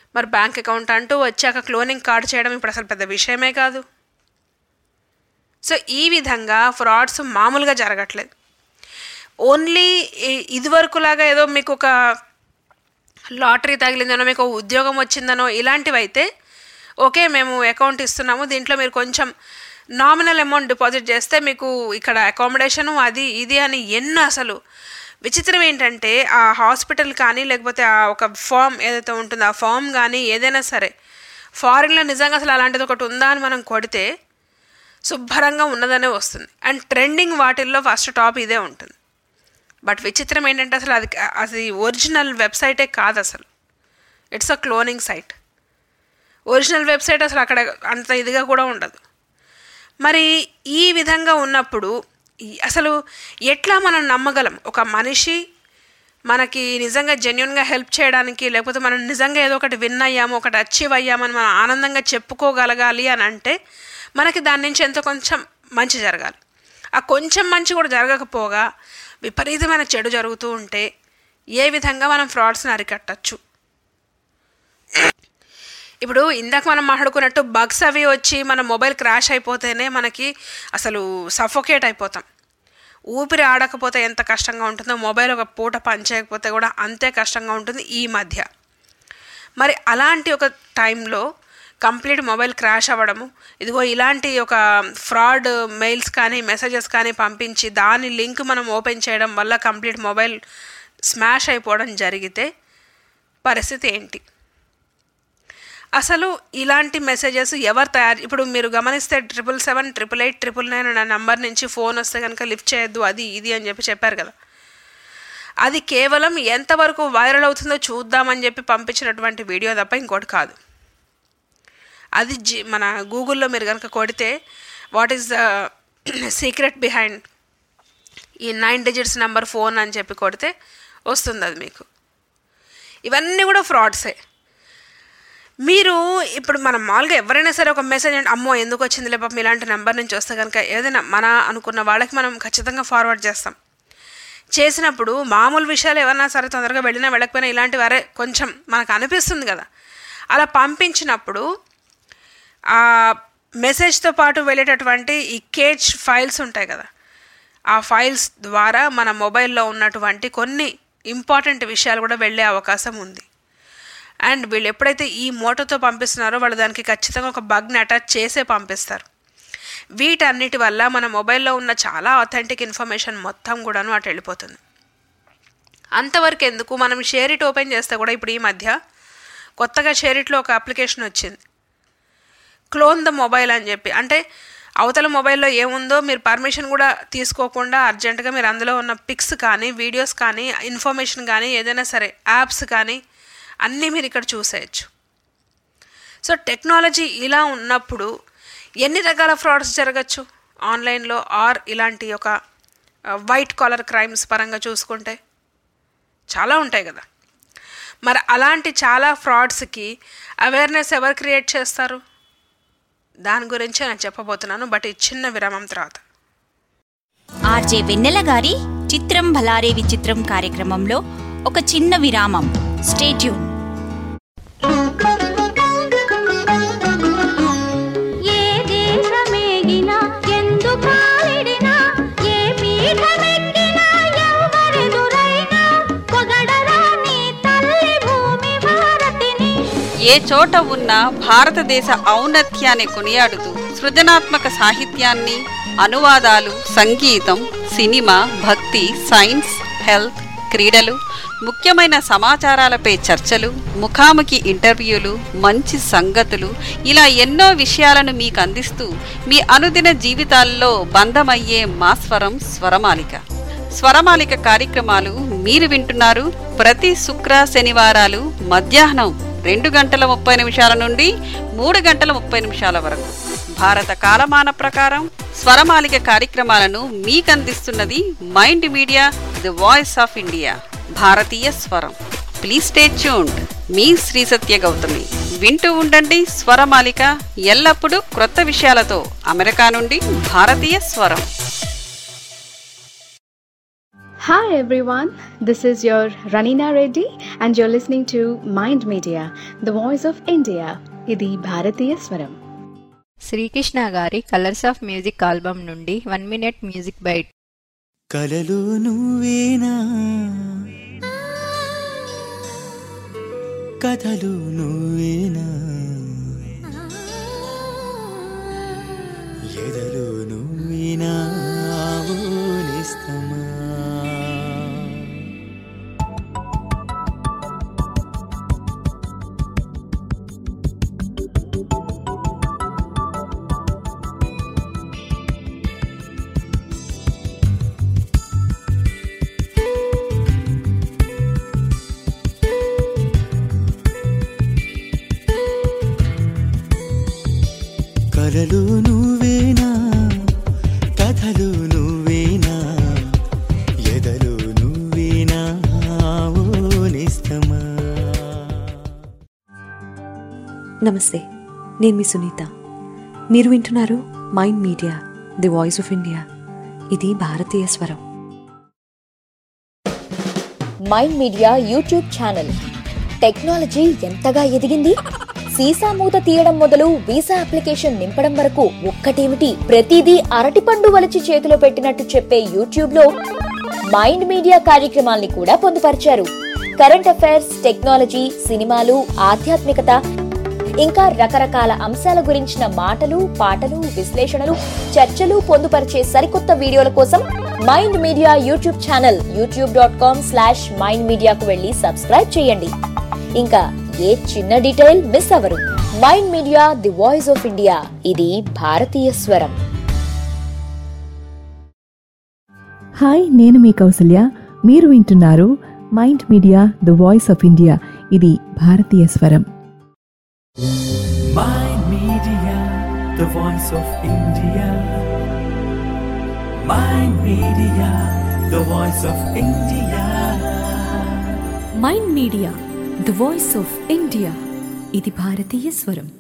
మరి బ్యాంక్ అకౌంట్ అంటూ వచ్చాక క్లోనింగ్ కార్డు చేయడం ఇప్పుడు అసలు పెద్ద విషయమే కాదు సో ఈ విధంగా ఫ్రాడ్స్ మామూలుగా జరగట్లేదు ఓన్లీ ఇదివరకులాగా ఏదో మీకు ఒక లాటరీ తగిలిందనో మీకు ఒక ఉద్యోగం వచ్చిందనో ఇలాంటివి అయితే ఓకే మేము అకౌంట్ ఇస్తున్నాము దీంట్లో మీరు కొంచెం నామినల్ అమౌంట్ డిపాజిట్ చేస్తే మీకు ఇక్కడ అకామిడేషను అది ఇది అని ఎన్నో అసలు విచిత్రం ఏంటంటే ఆ హాస్పిటల్ కానీ లేకపోతే ఆ ఒక ఫామ్ ఏదైతే ఉంటుందో ఆ ఫామ్ కానీ ఏదైనా సరే ఫారిన్లో నిజంగా అసలు అలాంటిది ఒకటి ఉందా అని మనం కొడితే శుభ్రంగా ఉన్నదనే వస్తుంది అండ్ ట్రెండింగ్ వాటిల్లో ఫస్ట్ టాప్ ఇదే ఉంటుంది బట్ విచిత్రం ఏంటంటే అసలు అది అది ఒరిజినల్ వెబ్సైటే కాదు అసలు it's a cloning site original website అసలు అక్కడ అంత ఇదిగా కూడా ఉండదు మరి ఈ విధంగా ఉన్నప్పుడు ఈ- అసలు ఎట్లా మనం నమ్మగలం ఒక మనిషి మనకి నిజంగా జెన్యున్గా హెల్ప్ చేయడానికి లేకపోతే మనం నిజంగా ఏదో ఒకటి విన్ అయ్యాము ఒకటి అచీవ్ అయ్యామని మనం ఆనందంగా చెప్పుకోగలగాలి అని అంటే మనకి దాని నుంచి ఎంతో కొంచెం మంచి జరగాలి ఆ కొంచెం మంచి కూడా జరగకపోగా విపరీతమైన చెడు జరుగుతూ ఉంటే ఏ విధంగా మనం ఫ్రాడ్స్ని అరికట్టచ్చు ఇప్పుడు ఇందాక మనం మాట్లాడుకున్నట్టు బగ్స్ అవి వచ్చి మన మొబైల్ క్రాష్ అయిపోతేనే మనకి అసలు సఫోకేట్ అయిపోతాం ఊపిరి ఆడకపోతే ఎంత కష్టంగా ఉంటుందో మొబైల్ ఒక పూట పనిచేయకపోతే కూడా అంతే కష్టంగా ఉంటుంది ఈ మధ్య మరి అలాంటి ఒక టైంలో కంప్లీట్ మొబైల్ క్రాష్ అవ్వడము ఇదిగో ఇలాంటి ఒక ఫ్రాడ్ మెయిల్స్ కానీ మెసేజెస్ కానీ పంపించి దాని లింక్ మనం ఓపెన్ చేయడం వల్ల కంప్లీట్ మొబైల్ స్మాష్ అయిపోవడం జరిగితే పరిస్థితి ఏంటి అసలు ఇలాంటి మెసేజెస్ ఎవరు తయారు ఇప్పుడు మీరు గమనిస్తే triple seven triple eight triple nine అనే నంబర్ నుంచి ఫోన్ వస్తే కనుక లిఫ్ట్ చేయొద్దు అది ఇది అని చెప్పి చెప్పారు కదా అది కేవలం ఎంతవరకు వైరల్ అవుతుందో చూద్దామని చెప్పి పంపించినటువంటి వీడియో తప్ప ఇంకోటి కాదు అది జి మన గూగుల్లో మీరు కనుక కొడితే what is the secret behind ఈ నైన్ డిజిట్స్ నెంబర్ ఫోన్ అని చెప్పి కొడితే వస్తుంది అది మీకు ఇవన్నీ కూడా ఫ్రాడ్సే మీరు ఇప్పుడు మనం మామూలుగా ఎవరైనా సరే ఒక మెసేజ్ అంటే అమ్మో ఎందుకు వచ్చింది లేప ఇలాంటి నెంబర్ నుంచి వస్తే కనుక ఏదైనా మన అనుకున్న వాళ్ళకి మనం ఖచ్చితంగా ఫార్వర్డ్ చేస్తాం చేసినప్పుడు మామూలు విషయాలు ఏమన్నా సరే తొందరగా వెళ్ళినా వెళ్ళకపోయినా ఇలాంటివి అరే కొంచెం మనకు అనిపిస్తుంది కదా అలా పంపించినప్పుడు ఆ మెసేజ్తో పాటు వెళ్ళేటటువంటి ఈ కేజ్ ఫైల్స్ ఉంటాయి కదా ఆ ఫైల్స్ ద్వారా మన మొబైల్లో ఉన్నటువంటి కొన్ని ఇంపార్టెంట్ విషయాలు కూడా వెళ్ళే అవకాశం ఉంది అండ్ వీళ్ళు ఎప్పుడైతే ఈ మోటోతో పంపిస్తున్నారో వాళ్ళు దానికి ఖచ్చితంగా ఒక బగ్ని అటాచ్ చేసే పంపిస్తారు వీటన్నిటి వల్ల మన మొబైల్లో ఉన్న చాలా అథెంటిక్ ఇన్ఫర్మేషన్ మొత్తం కూడాను అటు వెళ్ళిపోతుంది అంతవరకు ఎందుకు మనం షేర్ ఇట్ ఓపెన్ చేస్తే కూడా ఇప్పుడు ఈ మధ్య కొత్తగా షేర్ ఇట్లో ఒక అప్లికేషన్ వచ్చింది క్లోన్ ద మొబైల్ అని చెప్పి అంటే అవతల మొబైల్లో ఏముందో మీరు పర్మిషన్ కూడా తీసుకోకుండా అర్జెంటుగా మీరు అందులో ఉన్న పిక్స్ కానీ వీడియోస్ కానీ ఇన్ఫర్మేషన్ కానీ ఏదైనా సరే యాప్స్ కానీ అన్నీ మీరు ఇక్కడ చూసేయచ్చు సో టెక్నాలజీ ఇలా ఉన్నప్పుడు ఎన్ని రకాల ఫ్రాడ్స్ జరగచ్చు ఆన్లైన్లో ఆర్ ఇలాంటి ఒక వైట్ కాలర్ క్రైమ్స్ పరంగా చూసుకుంటే చాలా ఉంటాయి కదా మరి అలాంటి చాలా ఫ్రాడ్స్కి అవేర్నెస్ ఎవరు క్రియేట్ చేస్తారు దాని గురించే నేను చెప్పబోతున్నాను బట్ ఈ చిన్న విరామం తర్వాత ఆర్జే వెన్నెల గారి చిత్రం భలారే విచిత్రం కార్యక్రమంలో ఒక చిన్న విరామం స్టేట్యూన్ ఏ దేశమేగినా ఎందు కాలిడినా ఏ పీఠమెక్కినా ఎవరెదురైనా పొగడరా నీ తల్లి భూమి భారతిని ఏ చోట ఉన్న భారతదేశ ఔన్నత్యాన్ని కొనియాడుతూ సృజనాత్మక సాహిత్యాన్ని అనువాదాలు సంగీతం సినిమా భక్తి సైన్స్ హెల్త్ క్రీడలు ముఖ్యమైన సమాచారాలపై చర్చలు ముఖాముఖి ఇంటర్వ్యూలు మంచి సంగతులు ఇలా ఎన్నో విషయాలను మీకు అందిస్తూ మీ అనుదిన జీవితాల్లో బంధమయ్యే మా స్వరం స్వరమాలిక స్వరమాలిక కార్యక్రమాలు మీరు వింటున్నారు ప్రతి శుక్ర శనివారాలు మధ్యాహ్నం రెండు గంటల ముప్పై నిమిషాల నుండి మూడు గంటల ముప్పై నిమిషాల వరకు భారత కాలమాన ప్రకారం స్వరమాలిక కార్యక్రమాలను మీకు అందిస్తున్నది Mind Media the voice of India భారతీయ స్వరం ప్లీజ్ స్టే ట్యూన్డ్ మీ శ్రీ సత్య గౌతమి వింటూ ఉండండి స్వరమాలిక ఎల్లప్పుడూ క్రొత్త విషయాలతో అమెరికా నుండి భారతీయ స్వరం Hi everyone, this is your Ranina Reddy and you're listening to Mind Media, the voice of India. ఇది భారతీయ స్వరం శ్రీకృష్ణ గారి కలర్స్ ఆఫ్ మ్యూజిక్ ఆల్బమ్ నుండి వన్ మినిట్ మ్యూజిక్ బైట్ కలలు నువ్వేనా కథలు నువ్వేనా ఎదలు నువ్వేనా ఆవులిస్తమా కలలు నువ్వేనా కథలు నువ్వేనా ఎదలు నువ్వేనా ఓనిస్తమా నమస్తే నేను మీ సునీత మీరు వింటున్నారు Mind Media the voice of India ఇది భారతీయ స్వరం Mind Media YouTube channel technology ఎంతగా ఎదిగింది సీసా మూత తీయడం మొదలు వీసా అప్లికేషన్ నింపడం వరకు ఒక్కటేమిటి ప్రతిదీ అరటిపండు వలిచి చేతిలో పెట్టినట్టు చెప్పే యూట్యూబ్ లో మైండ్ మీడియా కార్యక్రమాల్ని కూడా పొందుపరిచారు కరెంట్ అఫైర్స్ టెక్నాలజీ సినిమాలు ఆధ్యాత్మికత ఇంకా రకరకాల అంశాల గురించిన మాటలు పాటలు విశ్లేషణలు చర్చలు పొందుపరిచే సరికొత్త వీడియోల కోసం Mind Media YouTube channel YouTube dot com slash Mind మీడియాకు వెళ్ళి సబ్స్క్రైబ్ చేయండి ఇంకా ఏ చిన్న డీటెయిల్ మిస్ అవరు Mind Media the voice of India ఇది భారతీయ స్వరం హాయ్ నేను మీ కౌసల్య మీరు వింటున్నారు Mind Media the voice of India ఇది భారతీయ స్వరం Mind Media, the voice of India. Mind Media, the voice of India. Mind Media the voice of India ఇది భారతీయ స్వరం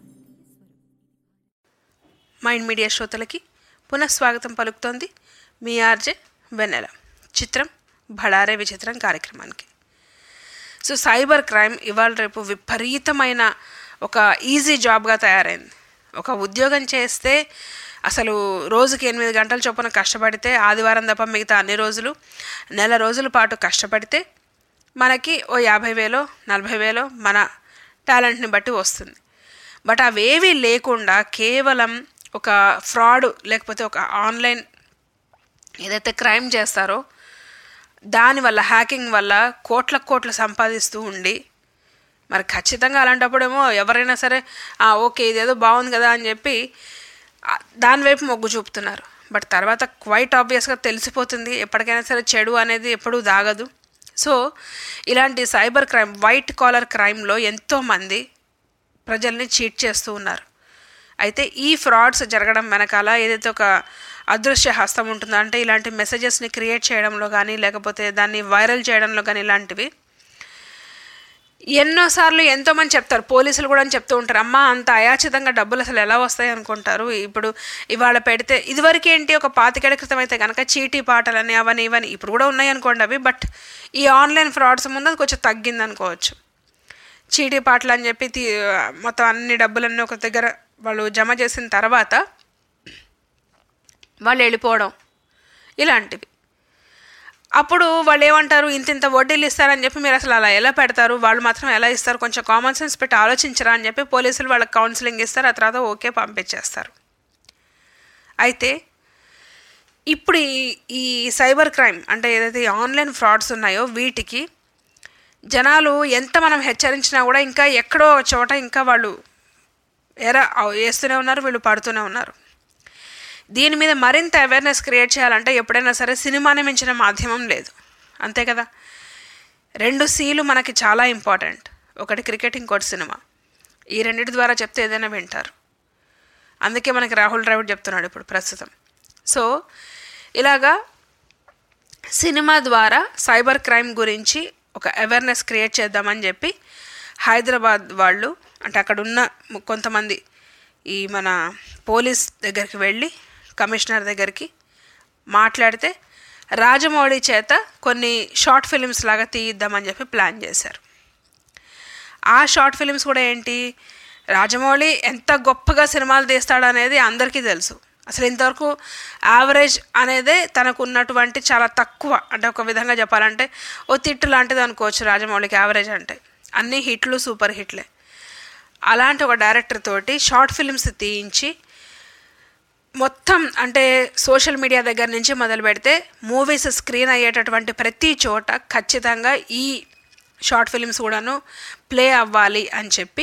మైండ్ మీడియా శ్రోతలకి పునఃస్వాగతం పలుకుతోంది మీ ఆర్జే వెన్నెల చిత్రం భడారే విచిత్రం కార్యక్రమానికి సో సైబర్ క్రైమ్ ఇవాళ రేపు విపరీతమైన ఒక ఈజీ జాబ్గా తయారైంది ఒక ఉద్యోగం చేస్తే అసలు రోజుకి ఎనిమిది గంటల చొప్పున కష్టపడితే ఆదివారం తప్ప మిగతా అన్ని రోజులు నెల రోజుల పాటు కష్టపడితే మనకి ఓ యాభై వేలో నలభై వేలో మన టాలెంట్ని బట్టి వస్తుంది బట్ అవేవీ లేకుండా కేవలం ఒక ఫ్రాడ్ లేకపోతే ఒక ఆన్లైన్ ఏదైతే క్రైమ్ చేస్తారో దానివల్ల హ్యాకింగ్ వల్ల కోట్ల కోట్లు సంపాదిస్తూ ఉండి మరి ఖచ్చితంగా అలాంటప్పుడేమో ఎవరైనా సరే "ఆ, ఓకే ఇదేదో బాగుంది కదా అని చెప్పి ఆ, దాని వైపు మొగ్గు చూపుతున్నారు బట్ తర్వాత క్వైట్ ఆబ్వియస్గా తెలిసిపోతుంది ఎప్పటికైనా సరే చెడు అనేది ఎప్పుడూ దాగదు సో ఇలాంటి సైబర్ క్రైమ్ వైట్ కాలర్ క్రైమ్లో ఎంతోమంది ప్రజల్ని చీట్ చేస్తూ ఉన్నారు అయితే ఈ ఫ్రాడ్స్ జరగడం వెనకాల ఏదైతే ఒక అదృశ్య హస్తం ఉంటుందో అంటే ఇలాంటి మెసేజెస్ని క్రియేట్ చేయడంలో కానీ లేకపోతే దాన్ని వైరల్ చేయడంలో కానీ ఇలాంటివి ఎన్నోసార్లు ఎంతోమంది చెప్తారు పోలీసులు కూడా అని చెప్తూ ఉంటారు అమ్మ అంత అయాచితంగా డబ్బులు అసలు ఎలా వస్తాయి అనుకుంటారు ఇప్పుడు ఇవాళ పెడితే ఇదివరకు ఏంటి ఒక పాతికేళ్ల క్రితం అయితే కనుక చీటీ పాటలని అవని ఇవని ఇప్పుడు కూడా ఉన్నాయి అనుకోండి అవి బట్ ఈ ఆన్లైన్ ఫ్రాడ్స్ ముందు అది కొంచెం తగ్గింది అనుకోవచ్చు చీటీ పాటలు అని చెప్పి తీ- మొత్తం అన్ని డబ్బులన్నీ ఒక దగ్గర వాళ్ళు జమ చేసిన తర్వాత వాళ్ళు వెళ్ళిపోవడం ఇలాంటివి అప్పుడు వాళ్ళు ఏమంటారు ఇంత ఇంత వడ్డీలు ఇస్తారని చెప్పి మీరు అసలు అలా ఎలా పెడతారు వాళ్ళు మాత్రం ఎలా ఇస్తారు కొంచెం కామన్ సెన్స్ పెట్టి ఆలోచించరా అని చెప్పి పోలీసులు వాళ్ళకి కౌన్సిలింగ్ ఇస్తారు ఆ తర్వాత ఓకే పంపించేస్తారు అయితే ఇప్పుడు ఈ ఈ సైబర్ క్రైమ్ అంటే ఏదైతే ఈ ఆన్లైన్ ఫ్రాడ్స్ ఉన్నాయో వీటికి జనాలు ఎంత మనం హెచ్చరించినా కూడా ఇంకా ఎక్కడో ఒక చోట ఇంకా వాళ్ళు ఎరా వేస్తూనే ఉన్నారు వీళ్ళు పడుతూనే ఉన్నారు దీని మీద మరింత అవేర్నెస్ క్రియేట్ చేయాలంటే ఎప్పుడైనా సరే సినిమాని మించిన మాధ్యమం లేదు అంతే కదా రెండు సీలు మనకి చాలా ఇంపార్టెంట్ ఒకటి క్రికెట్ ఇంకోటి సినిమా ఈ రెండింటి ద్వారా చెప్తే ఏదైనా వింటారు అందుకే మనకి రాహుల్ ద్రావిడ్ చెప్తున్నాడు ఇప్పుడు ప్రస్తుతం సో ఇలాగా సినిమా ద్వారా సైబర్ క్రైమ్ గురించి ఒక అవేర్నెస్ క్రియేట్ చేద్దామని చెప్పి హైదరాబాద్ వాళ్ళు అంటే అక్కడ ఉన్న ము- కొంతమంది ఈ మన పోలీస్ దగ్గరికి వెళ్ళి కమిషనర్ దగ్గరికి మాట్లాడితే రాజమౌళి చేత కొన్ని షార్ట్ ఫిలిమ్స్ లాగా తీయిద్దామని చెప్పి ప్లాన్ చేశారు ఆ షార్ట్ ఫిలిమ్స్ కూడా ఏంటి రాజమౌళి ఎంత గొప్పగా సినిమాలు తీస్తాడు అనేది అందరికీ తెలుసు అసలు ఇంతవరకు యావరేజ్ అనేదే తనకు ఉన్నటువంటి చాలా తక్కువ అంటే ఒక విధంగా చెప్పాలంటే ఓ తిట్టు లాంటిది అనుకోవచ్చు రాజమౌళికి యావరేజ్ అంటే అన్ని హిట్లు సూపర్ హిట్లే అలాంటి ఒక డైరెక్టర్ తోటి షార్ట్ ఫిల్మ్స్ తీయించి మొత్తం అంటే సోషల్ మీడియా దగ్గర నుంచి మొదలు పెడితే మూవీస్ స్క్రీన్ అయ్యేటటువంటి ప్రతి చోట ఖచ్చితంగా ఈ షార్ట్ ఫిలిమ్స్ కూడాను ప్లే అవ్వాలి అని చెప్పి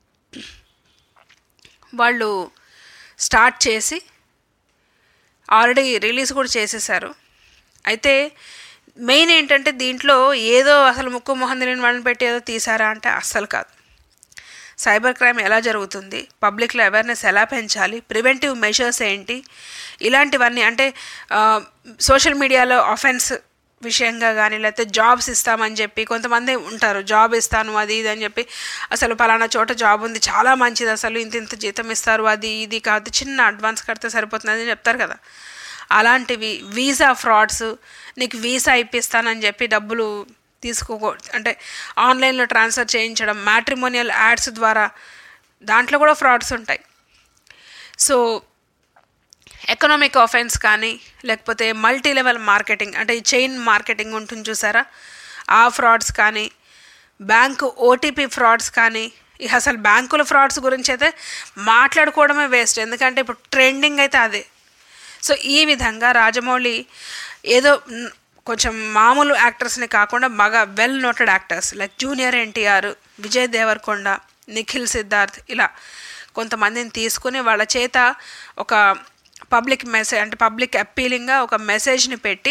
వాళ్ళు స్టార్ట్ చేసి ఆల్రెడీ రిలీజ్ కూడా చేసేసారు అయితే మెయిన్ ఏంటంటే దీంట్లో ఏదో అసలు ముక్కు మొహం తెలియని వాళ్ళని పెట్టి ఏదో తీసారా అంటే అస్సలు కాదు సైబర్ క్రైమ్ ఎలా జరుగుతుంది పబ్లిక్లో అవేర్నెస్ ఎలా పెంచాలి ప్రివెంటివ్ మెషర్స్ ఏంటి ఇలాంటివన్నీ అంటే సోషల్ మీడియాలో ఆఫెన్స్ విషయంగా కానీ లేకపోతే జాబ్స్ ఇస్తామని చెప్పి కొంతమంది ఉంటారు జాబ్ ఇస్తాను అది ఇది అని చెప్పి అసలు పలానా చోట జాబ్ ఉంది చాలా మంచిది అసలు ఇంత ఇంత జీతం ఇస్తారు అది ఇది కాదు చిన్న అడ్వాన్స్ కడితే సరిపోతుంది అని చెప్తారు కదా అలాంటివి వీసా ఫ్రాడ్స్ నీకు వీసా ఇప్పిస్తానని చెప్పి డబ్బులు తీసుకోకూ అంటే ఆన్లైన్లో ట్రాన్స్ఫర్ చేయించడం మ్యాట్రిమోనియల్ యాడ్స్ ద్వారా దాంట్లో కూడా ఫ్రాడ్స్ ఉంటాయి సో ఎకనామిక్ ఆఫెన్స్ కానీ లేకపోతే మల్టీ లెవెల్ మార్కెటింగ్ అంటే ఈ చైన్ మార్కెటింగ్ ఉంటుంది చూసారా ఆ ఫ్రాడ్స్ కానీ బ్యాంకు ఓటీపీ ఫ్రాడ్స్ కానీ ఇక అసలు బ్యాంకుల ఫ్రాడ్స్ గురించి అయితే మాట్లాడుకోవడమే వేస్ట్ ఎందుకంటే ఇప్పుడు ట్రెండింగ్ అయితే అదే సో ఈ విధంగా రాజమౌళి ఏదో న్- కొంచెం మామూలు యాక్టర్స్ని కాకుండా బాగా well noted actors like junior NTR Vijay Deverakonda Nikhil Siddharth ఇలా కొంతమందిని తీసుకుని వాళ్ళ చేత ఒక పబ్లిక్ మెసేజ్ అంటే పబ్లిక్ అప్పీలింగ్గా ఒక మెసేజ్ని పెట్టి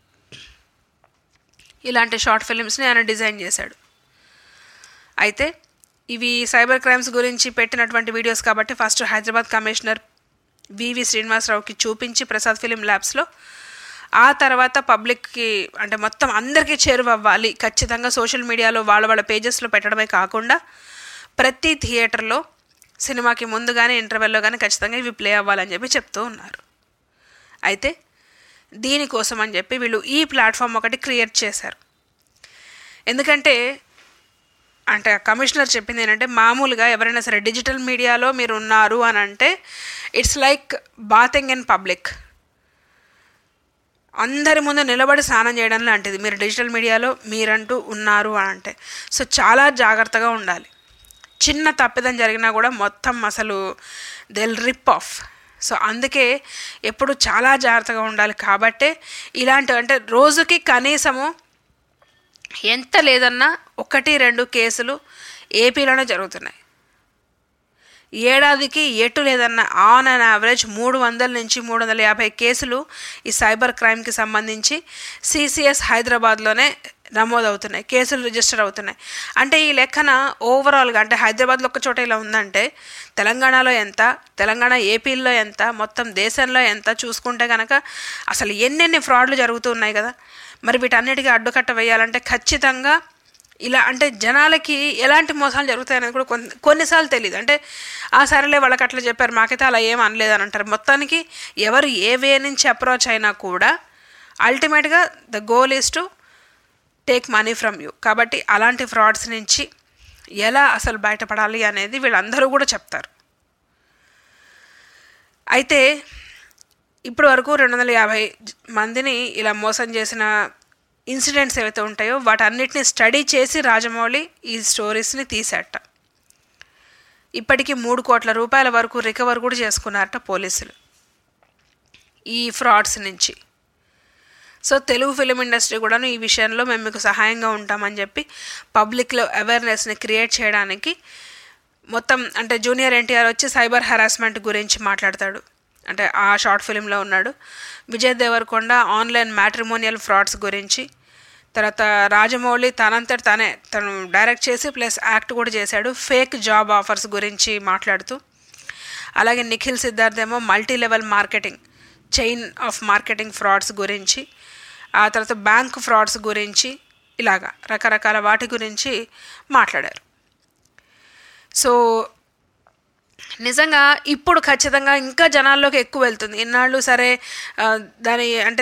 ఇలాంటి షార్ట్ ఫిలిమ్స్ని ఆయన డిజైన్ చేశాడు అయితే ఇవి సైబర్ క్రైమ్స్ గురించి పెట్టినటువంటి వీడియోస్ కాబట్టి ఫస్ట్ హైదరాబాద్ కమిషనర్ వివి శ్రీనివాసరావుకి చూపించి ప్రసాద్ ఫిలిం ల్యాబ్స్లో ఆ తర్వాత పబ్లిక్కి అంటే మొత్తం అందరికీ చేరువవ్వాలి ఖచ్చితంగా సోషల్ మీడియాలో వాళ్ళ వాళ్ళ పేజెస్లో పెట్టడమే కాకుండా ప్రతి థియేటర్లో సినిమాకి ముందు కానీ ఇంటర్వెల్లో కానీ ఖచ్చితంగా ఇవి ప్లే అవ్వాలని చెప్పి చెప్తూ ఉన్నారు అయితే దీనికోసం అని చెప్పి వీళ్ళు ఈ ప్లాట్ఫామ్ ఒకటి క్రియేట్ చేశారు ఎందుకంటే అంటే ఆ కమిషనర్ చెప్పింది ఏంటంటే మామూలుగా ఎవరైనా సరే డిజిటల్ మీడియాలో మీరు ఉన్నారు అని అంటే it's like bathing in public అందరి ముందు నిలబడి స్నానం చేయడం లాంటిది మీరు డిజిటల్ మీడియాలో మీరంటూ ఉన్నారు అని అంటే సో చాలా జాగ్రత్తగా ఉండాలి చిన్న తప్పిదం జరిగినా కూడా మొత్తం అసలు దెల్ రిప్ ఆఫ్ సో అందుకే ఎప్పుడు చాలా జాగ్రత్తగా ఉండాలి కాబట్టే ఇలాంటి అంటే రోజుకి కనీసము ఎంత లేదన్నా ఒకటి రెండు కేసులు ఏపీలోనే జరుగుతున్నాయి ఏడాదికి ఎటు లేదన్న ఆన్ అండ్ యావరేజ్ మూడు వందల నుంచి మూడు వందల యాభై కేసులు ఈ సైబర్ క్రైమ్కి సంబంధించి సిసిఎస్ హైదరాబాద్లోనే నమోదవుతున్నాయి కేసులు రిజిస్టర్ అవుతున్నాయి అంటే ఈ లెక్కన ఓవరాల్గా అంటే హైదరాబాద్లో ఒక చోట ఇలా ఉందంటే తెలంగాణలో ఎంత తెలంగాణ ఏపీలో ఎంత మొత్తం దేశంలో ఎంత చూసుకుంటే కనుక అసలు ఎన్నెన్ని ఫ్రాడ్లు జరుగుతూ ఉన్నాయి కదా మరి వీటన్నిటికీ అడ్డుకట్ట వేయాలంటే ఖచ్చితంగా ఇలా అంటే జనాలకి ఎలాంటి మోసాలు జరుగుతాయనేది కూడా కొన్ని కొన్నిసార్లు తెలియదు అంటే ఆ సరేలే వాళ్ళకి అట్లా చెప్పారు మాకైతే అలా ఏం అనలేదు అని అంటారు మొత్తానికి ఎవరు ఏ వే నుంచి అప్రోచ్ అయినా కూడా అల్టిమేట్గా the goal is to take money from you కాబట్టి అలాంటి ఫ్రాడ్స్ నుంచి ఎలా అసలు బయటపడాలి అనేది వీళ్ళందరూ కూడా చెప్తారు అయితే ఇప్పటి వరకు రెండు వందల యాభై మందిని ఇలా మోసం చేసిన ఇన్సిడెంట్స్ ఏవైతే ఉంటాయో వాటన్నిటిని స్టడీ చేసి రాజమౌళి ఈ స్టోరీస్ని తీసేట ఇప్పటికీ మూడు కోట్ల రూపాయల వరకు రికవర్ కూడా చేసుకున్నారట పోలీసులు ఈ ఫ్రాడ్స్ నుంచి సో తెలుగు ఫిలిం ఇండస్ట్రీ కూడాను ఈ విషయంలో మేము మీకు సహాయంగా ఉంటామని చెప్పి పబ్లిక్లో అవేర్నెస్ని క్రియేట్ చేయడానికి మొత్తం అంటే జూనియర్ ఎన్టీఆర్ వచ్చి సైబర్ హెరాస్మెంట్ గురించి మాట్లాడతాడు అంటే ఆ షార్ట్ ఫిలింలో ఉన్నాడు Vijay Deverakonda online matrimonial frauds గురించి తర్వాత రాజమౌళి తనంతట తనే తను డైరెక్ట్ చేసి ప్లస్ యాక్ట్ కూడా చేశాడు ఫేక్ జాబ్ ఆఫర్స్ గురించి మాట్లాడుతూ అలాగే నిఖిల్ సిద్ధార్థ్ ఏమో multi level marketing chain of marketing frauds గురించి ఆ తర్వాత బ్యాంక్ ఫ్రాడ్స్ గురించి ఇలాగా రకరకాల వాటి గురించి మాట్లాడారు సో నిజంగా ఇప్పుడు ఖచ్చితంగా ఇంకా జనాల్లోకి ఎక్కువ వెళ్తుంది ఇన్నాళ్ళు సరే ఆ, దాని అంటే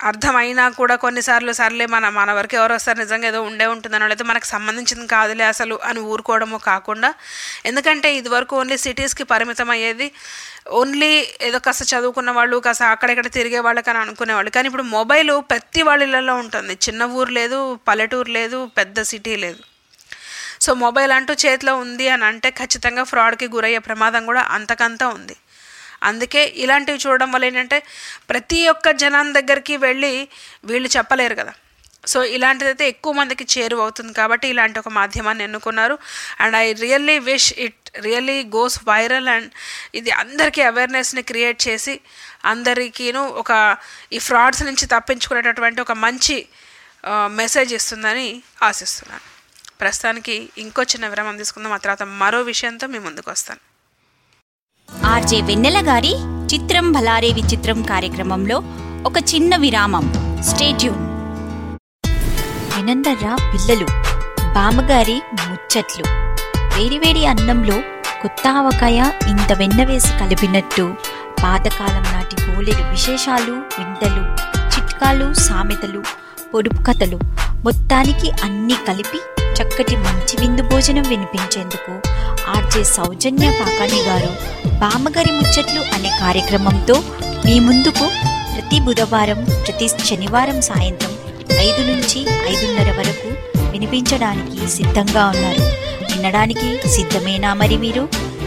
అర్థమైనా కూడా కొన్నిసార్లు సర్లే మన మన వరకు ఎవరో వస్తారు నిజంగా ఏదో ఉండే ఉంటుందనో లేదా మనకు సంబంధించింది కాదులే అసలు అని ఊరుకోవడము కాకుండా ఎందుకంటే ఇదివరకు ఓన్లీ సిటీస్కి పరిమితం అయ్యేది ఓన్లీ ఏదో కాస్త చదువుకున్న వాళ్ళు కాస్త అక్కడెక్కడ తిరిగే వాళ్ళకని అనుకునేవాళ్ళు కానీ ఇప్పుడు మొబైల్ ప్రతి వాళ్ళ ఇళ్ళలో ఉంటుంది చిన్న ఊరు లేదు పల్లెటూరు లేదు పెద్ద సిటీ లేదు సో మొబైల్ అంటూ చేతిలో ఉంది అని అంటే ఖచ్చితంగా ఫ్రాడ్కి గురయ్యే ప్రమాదం కూడా అంతకంతా ఉంది అందుకే ఇలాంటివి చూడడం వల్ల ఏంటంటే ప్రతి ఒక్క జనం దగ్గరికి వెళ్ళి వీళ్ళు చెప్పలేరు కదా సో ఇలాంటిదైతే ఎక్కువ మందికి చేరువ అవుతుంది కాబట్టి ఇలాంటి ఒక మాధ్యమాన్ని ఎన్నుకున్నారు and I really wish it really goes viral and ఇది అందరికీ అవేర్నెస్ని క్రియేట్ చేసి అందరికీను ఒక ఈ ఫ్రాడ్స్ నుంచి తప్పించుకునేటటువంటి ఒక మంచి మెసేజ్ ఇస్తుందని ఆశిస్తున్నాను ప్రస్తుతానికి ఇంకో చిన్న విరామం తీసుకుందాం ఆ తర్వాత మరో విషయంతో మీ ముందుకు వస్తాను ఆర్జే వెన్నెల గారి చిత్రం భలారే విచిత్రం కార్యక్రమంలో ఒక చిన్న విరామం స్టేట్యూన్ వినందర్రా పిల్లలు బామ్మగారి ముచ్చట్లు వేడివేడి అన్నంలో కొత్త ఆవకాయ ఇంత వెన్న వేసి కలిపినట్టు పాతకాలం నాటి బోలెడు విశేషాలు వింతలు చిట్కాలు సామెతలు పొడుపు కథలు మొత్తానికి అన్నీ కలిపి చక్కటి మంచి విందు భోజనం వినిపించేందుకు ఆర్జే సౌజన్య కాకాణి గారు బామ్మగారి ముచ్చట్లు అనే కార్యక్రమంతో మీ ముందుకు ప్రతి బుధవారం ప్రతి శనివారం సాయంత్రం ఐదు నుంచి ఐదున్నర వరకు వినిపించడానికి సిద్ధంగా ఉన్నారు వినడానికి సిద్ధమేనా మరి మీరు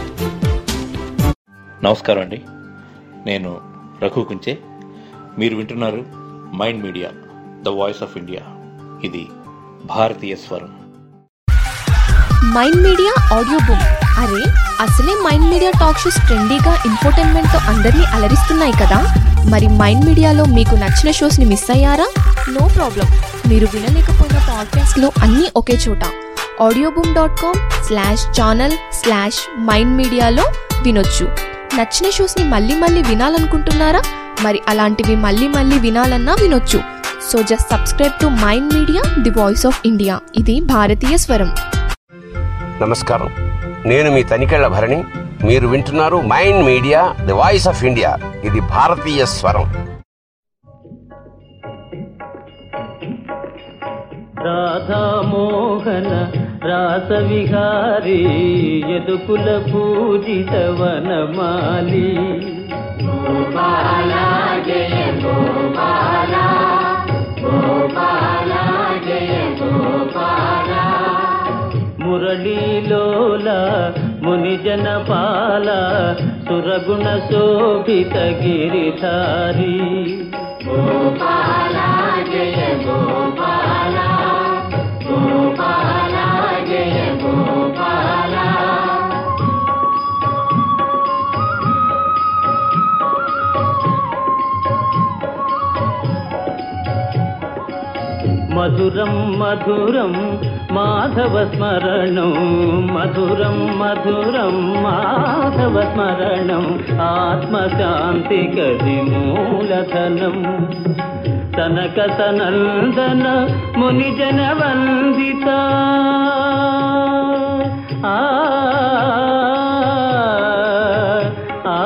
నమస్కారం అండి నేను రఘు కుంచే మీరు వింటున్నారు Mind Media the voice of India ఇది భారతీయ స్వరం మైండ్ మీడియా ఆడియో బుక్ అరే అసలే మైండ్ మీడియా టాక్ షోస్ ట్రెండీగా ఇన్ఫోటైన్మెంట్ తో అందరినీ అలరిస్తున్నాయి కదా మరి మైండ్ మీడియాలో మీకు నచ్చిన షోస్ ని మిస్ అయ్యారా నో ప్రాబ్లం మీరు వినలేకపోయిన పాడ్కాస్ట్ లో అన్నీ ఒకే చోట audio boom dot com slash channel slash Mind మీడియాలో వినొచ్చు నచ్చిన షోస్ ని మళ్ళీ మళ్ళీ వినాలనుకుంటున్నారా మరి అలాంటివి మళ్ళీ మళ్ళీ వినాలన్నా వినొచ్చు so just subscribe to Mind Media the voice of India ఇది భారతీయ స్వరం నమస్కారం నేను మీ తనికెళ్ల భరణి మీరు వింటున్నారు Mind Media the voice of India ఇది భారతీయ స్వరం రాధామోహన రాసవిహారీ యదుకుల పూజిత వనమాలి గోపాలా జయ గోపాలా గోపాలా జయ గోపాలా మురళీలోల మునిజన పాల సురగుణ శోభిత గిరిధారి గోపాలా జయ గోపాలా గోపాలా జయ గోపాలా మధురం మధురం మాధవ స్మరణం మధురం మధురం మాధవ స్మరణం ఆత్మశాంతి గది మూలధనం తనక సనందన మునిజన వందిత ఆ ఆ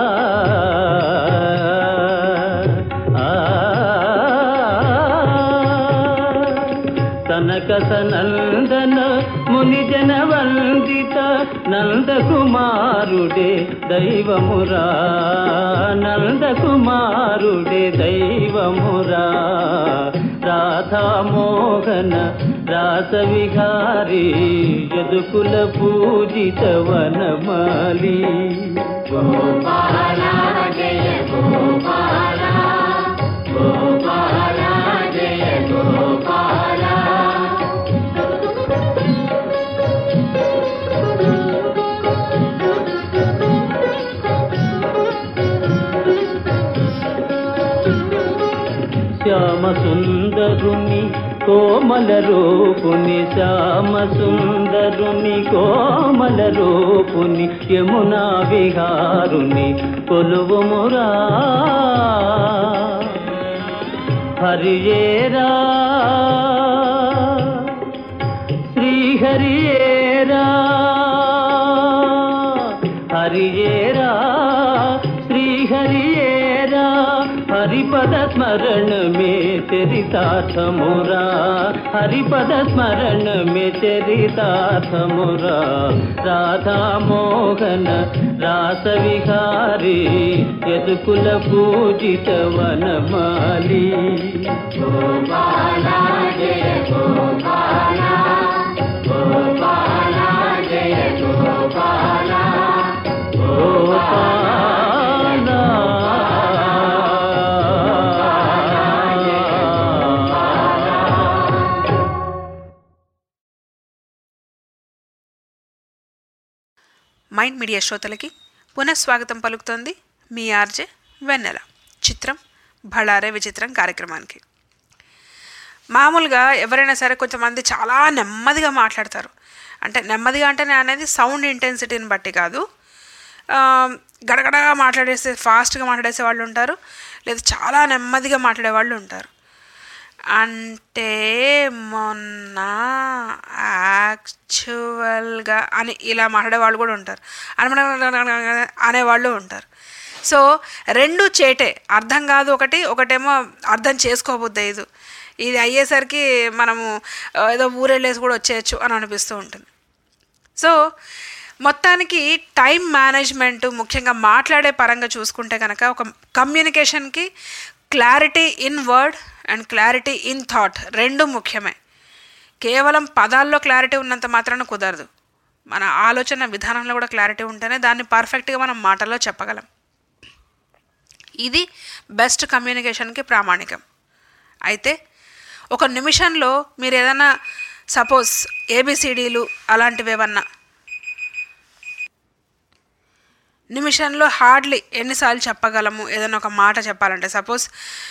కనక సనందన మునిజన వందిత నందకుమారుడే దైవమురా నందకుమారుడే దైవమురా రాధామోహన రాసవిహారీ యదుకుల పూజిత వనమాలి గోపాల జయ గోపాల గోపాల జయ గోపాల శ్యామ సుందరుని కోమల రూపుని శ్యామ సుందరుని కోమల రూపుని యమునా విహారుని కొలువుమురా హరియేరా శ్రీహరియేరా హరియేరా శ్రీహరియేరా హరి హరిపద స్మరణ మే చరితార్థమురా హరిపద స్మరణ మే చరితార్థమురా రాధా మోహన రాస విహారీ యదుకుల పూజిత వనమాలి గోపాల జయ గోపాల గోపాల జయ గోపాల మైండ్ మీడియా శ్రోతలకి పునఃస్వాగతం పలుకుతోంది మీ ఆర్జే వెన్నెల చిత్రం భళారే విచిత్రం కార్యక్రమానికి మామూలుగా ఎవరైనా సరే కొంతమంది చాలా నెమ్మదిగా మాట్లాడతారు అంటే నెమ్మదిగా అంటే నేను అనేది సౌండ్ ఇంటెన్సిటీని బట్టి కాదు ఆ, గడగడగా మాట్లాడేసే ఫాస్ట్గా మాట్లాడేసే వాళ్ళు ఉంటారు లేదా చాలా నెమ్మదిగా మాట్లాడే వాళ్ళు ఉంటారు అంటే మొన్న యాక్చువల్గా అని ఇలా మాట్లాడే వాళ్ళు కూడా ఉంటారు అని అనేవాళ్ళు ఉంటారు సో రెండు చేటే అర్థం కాదు ఒకటి ఒకటేమో అర్థం చేసుకోబుద్ది ఇది ఇది అయ్యేసరికి మనము ఆ, ఏదో ఊరెళ్ళేసి కూడా వచ్చేయచ్చు అని అనిపిస్తూ ఉంటుంది సో మొత్తానికి టైం మేనేజ్మెంట్ ముఖ్యంగా మాట్లాడే పరంగా చూసుకుంటే కనుక ఒక కమ్యూనికేషన్కి clarity in word and clarity in thought రెండు ముఖ్యమే కేవలం పదాల్లో క్లారిటీ ఉన్నంత మాత్రాన కుదరదు మన ఆలోచన విధానంలో కూడా క్లారిటీ ఉంటేనే దాన్ని పర్ఫెక్ట్గా మనం మాటల్లో చెప్పగలం ఇది బెస్ట్ కమ్యూనికేషన్కి ప్రామాణికం అయితే ఒక నిమిషంలో మీరు ఏదైనా సపోజ్ ఏబిసిడీలు అలాంటివి ఏమన్నా నిమిషంలో హార్డ్లీ ఎన్నిసార్లు చెప్పగలము ఏదైనా ఒక మాట చెప్పాలంటే సపోజ్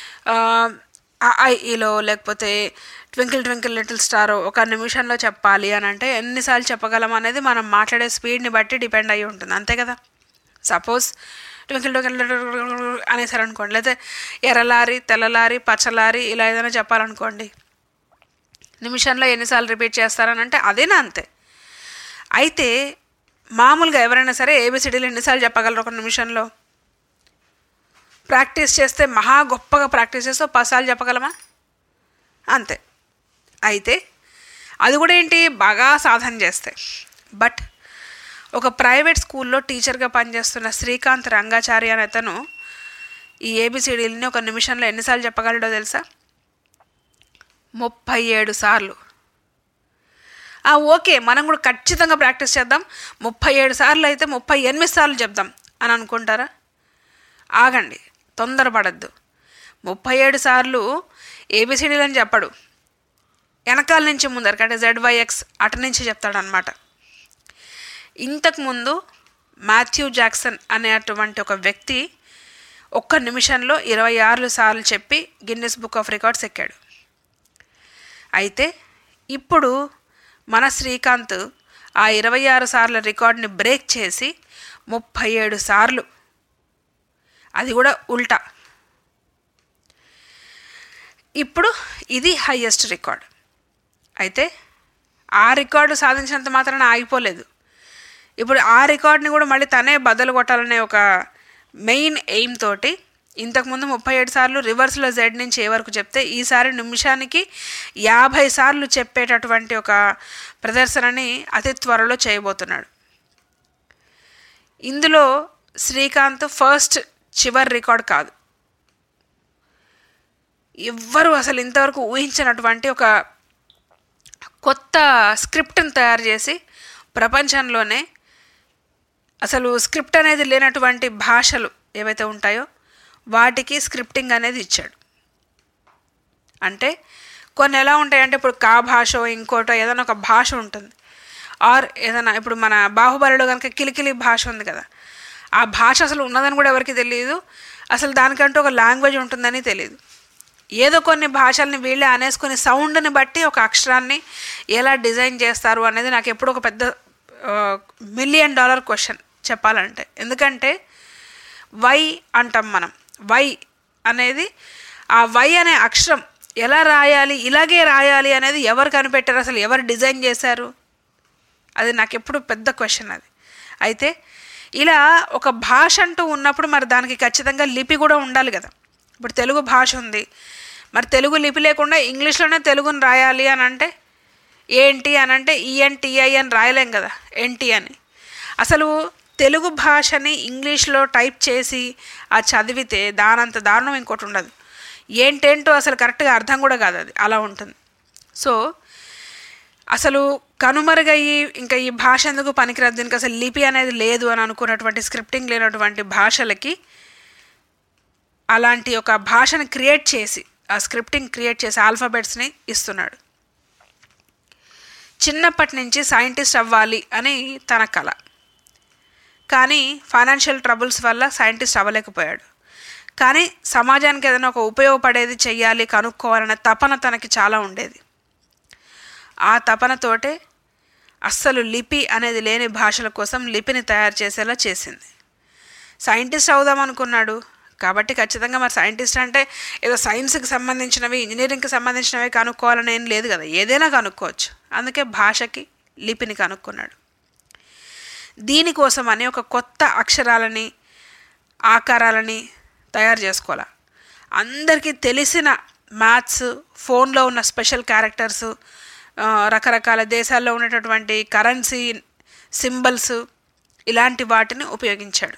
ఐఈలో లేకపోతే ట్వింకిల్ ట్వింకిల్ లిటిల్ స్టార్ ఒక నిమిషంలో చెప్పాలి అని అంటే ఎన్నిసార్లు చెప్పగలం అనేది మనం మాట్లాడే స్పీడ్ని బట్టి డిపెండ్ అయ్యి ఉంటుంది అంతే కదా సపోజ్ ట్వింకిల్ ట్వింకిల్ అనేసారు అనుకోండి లేదా ఎర్రలారి తెల్లలారి పచ్చలారి ఇలా ఏదైనా చెప్పాలనుకోండి నిమిషంలో ఎన్నిసార్లు రిపీట్ చేస్తారని అంటే అదేనా అంతే అయితే మామూలుగా ఎవరైనా సరే ఏబిసిడీలు ఎన్నిసార్లు చెప్పగలరు ఒక నిమిషంలో ప్రాక్టీస్ చేస్తే మహా గొప్పగా ప్రాక్టీస్ చేస్తే ఓ పదిసార్లు చెప్పగలమా అంతే అయితే అది కూడా ఏంటి బాగా సాధన చేస్తే బట్ ఒక ప్రైవేట్ స్కూల్లో టీచర్గా పనిచేస్తున్న శ్రీకాంత్ రంగాచారి అనే అతను ఈ ఏబిసిడీలని ఒక నిమిషంలో ఎన్నిసార్లు చెప్పగలడో తెలుసా ముప్పై ఏడు సార్లు ఆ, ఓకే మనం కూడా ఖచ్చితంగా ప్రాక్టీస్ చేద్దాం ముప్పై ఏడు సార్లు అయితే ముప్పై ఎనిమిది సార్లు చెప్దాం అని అనుకుంటారా ఆగండి తొందరపడద్దు ముప్పై ఏడు సార్లు ఏబిసిడీలు అని చెప్పడు వెనకాల నుంచి ముందరికి అంటే జెడ్వైఎక్స్ అటు నుంచి చెప్తాడనమాట ఇంతకుముందు మాథ్యూ జాక్సన్ అనేటువంటి ఒక వ్యక్తి ఒక్క నిమిషంలో ఇరవై ఆరు సార్లు చెప్పి గిన్నెస్ బుక్ ఆఫ్ రికార్డ్స్ ఎక్కాడు అయితే ఇప్పుడు మన శ్రీకాంత్ ఆ ఇరవై ఆరు సార్ల రికార్డ్ని బ్రేక్ చేసి ముప్పై ఏడు సార్లు అది కూడా ఉల్టా ఇప్పుడు ఇది హయ్యెస్ట్ రికార్డ్ అయితే ఆ రికార్డు సాధించినంత మాత్రాన ఆగిపోలేదు ఇప్పుడు ఆ రికార్డ్ని కూడా మళ్ళీ తనే బద్దలు కొట్టాలనే ఒక మెయిన్ ఎయిమ్ తోటి ఇంతకుముందు ముప్పై ఏడు సార్లు రివర్స్లో జెడ్ నుంచి ఏ వరకు చెప్తే ఈసారి నిమిషానికి యాభై సార్లు చెప్పేటటువంటి ఒక ప్రదర్శనని అతి త్వరలో చేయబోతున్నాడు ఇందులో శ్రీకాంత్ ఫస్ట్ చివరి రికార్డ్ కాదు ఎవ్వరు అసలు ఇంతవరకు ఊహించినటువంటి ఒక కొత్త స్క్రిప్ట్ని తయారు చేసి ప్రపంచంలోనే అసలు స్క్రిప్ట్ అనేది లేనటువంటి భాషలు ఏవైతే ఉంటాయో వాటికి స్క్రిప్టింగ్ అనేది ఇచ్చాడు అంటే కొన్ని ఎలా ఉంటాయంటే ఇప్పుడు కా భాష ఇంకోటో ఏదైనా ఒక భాష ఉంటుంది ఆర్ ఏదైనా ఇప్పుడు మన బాహుబలిలో కనుక కిలికిలి భాష ఉంది కదా ఆ భాష అసలు ఉన్నదని కూడా ఎవరికి తెలియదు అసలు దానికంటూ ఒక లాంగ్వేజ్ ఉంటుందని తెలియదు ఏదో కొన్ని భాషల్ని వీళ్ళే అనేసుకుని సౌండ్ని బట్టి ఒక అక్షరాన్ని ఎలా డిజైన్ చేస్తారు అనేది నాకు ఎప్పుడు ఒక పెద్ద మిలియన్ డాలర్ క్వశ్చన్ చెప్పాలంటే ఎందుకంటే వై అంటాం మనం వై అనేది ఆ వై అనే అక్షరం ఎలా రాయాలి ఇలాగే రాయాలి అనేది ఎవరు కనిపెట్టారు అసలు ఎవరు డిజైన్ చేశారు అది నాకు ఎప్పుడు పెద్ద క్వశ్చన్ అది అయితే ఇలా ఒక భాష అంటూ ఉన్నప్పుడు మరి దానికి ఖచ్చితంగా లిపి కూడా ఉండాలి కదా ఇప్పుడు తెలుగు భాష ఉంది మరి తెలుగు లిపి లేకుండా ఇంగ్లీష్లోనే తెలుగుని రాయాలి అని అంటే ఏంటి అని అంటే ఈఎన్టీఐ అని రాయలేం కదా ఎన్టీ అని అసలు తెలుగు భాషని ఇంగ్లీష్లో టైప్ చేసి ఆ చదివితే దానంత దారుణం ఇంకోటి ఉండదు ఏంటేంటో అసలు కరెక్ట్గా అర్థం కూడా కాదు అది అలా ఉంటుంది సో అసలు కనుమరుగయ్యి ఇంకా ఈ భాష ఎందుకు పనికిరాదు దీనికి అసలు లిపి అనేది లేదు అని అనుకున్నటువంటి స్క్రిప్టింగ్ లేనటువంటి భాషలకి అలాంటి ఒక భాషను క్రియేట్ చేసి ఆ స్క్రిప్టింగ్ క్రియేట్ చేసి ఆల్ఫాబెట్స్ని ఇస్తున్నాడు చిన్నప్పటి నుంచి సైంటిస్ట్ అవ్వాలి అని తన కళ కానీ ఫైనాన్షియల్ ట్రబుల్స్ వల్ల సైంటిస్ట్ అవ్వలేకపోయాడు కానీ సమాజానికి ఏదైనా ఒక ఉపయోగపడేది చెయ్యాలి కనుక్కోవాలనే తపన తనకి చాలా ఉండేది ఆ తపనతోటే అస్సలు లిపి అనేది లేని భాషల కోసం లిపిని తయారు చేసేలా చేసింది సైంటిస్ట్ అవుదాం అనుకున్నాడు కాబట్టి ఖచ్చితంగా మరి సైంటిస్ట్ అంటే ఏదో సైన్స్కి సంబంధించినవి ఇంజనీరింగ్కి సంబంధించినవి కనుక్కోవాలని ఏం లేదు కదా ఏదైనా కనుక్కోవచ్చు అందుకే భాషకి లిపిని కనుక్కున్నాడు దీనికోసం అని ఒక కొత్త అక్షరాలని ఆకారాలని తయారు చేసుకోవాలి అందరికీ తెలిసిన మ్యాథ్స్ ఫోన్లో ఉన్న స్పెషల్ క్యారెక్టర్స్ రకరకాల దేశాల్లో ఉన్నటువంటి కరెన్సీ సింబల్స్ ఇలాంటి వాటిని ఉపయోగించాడు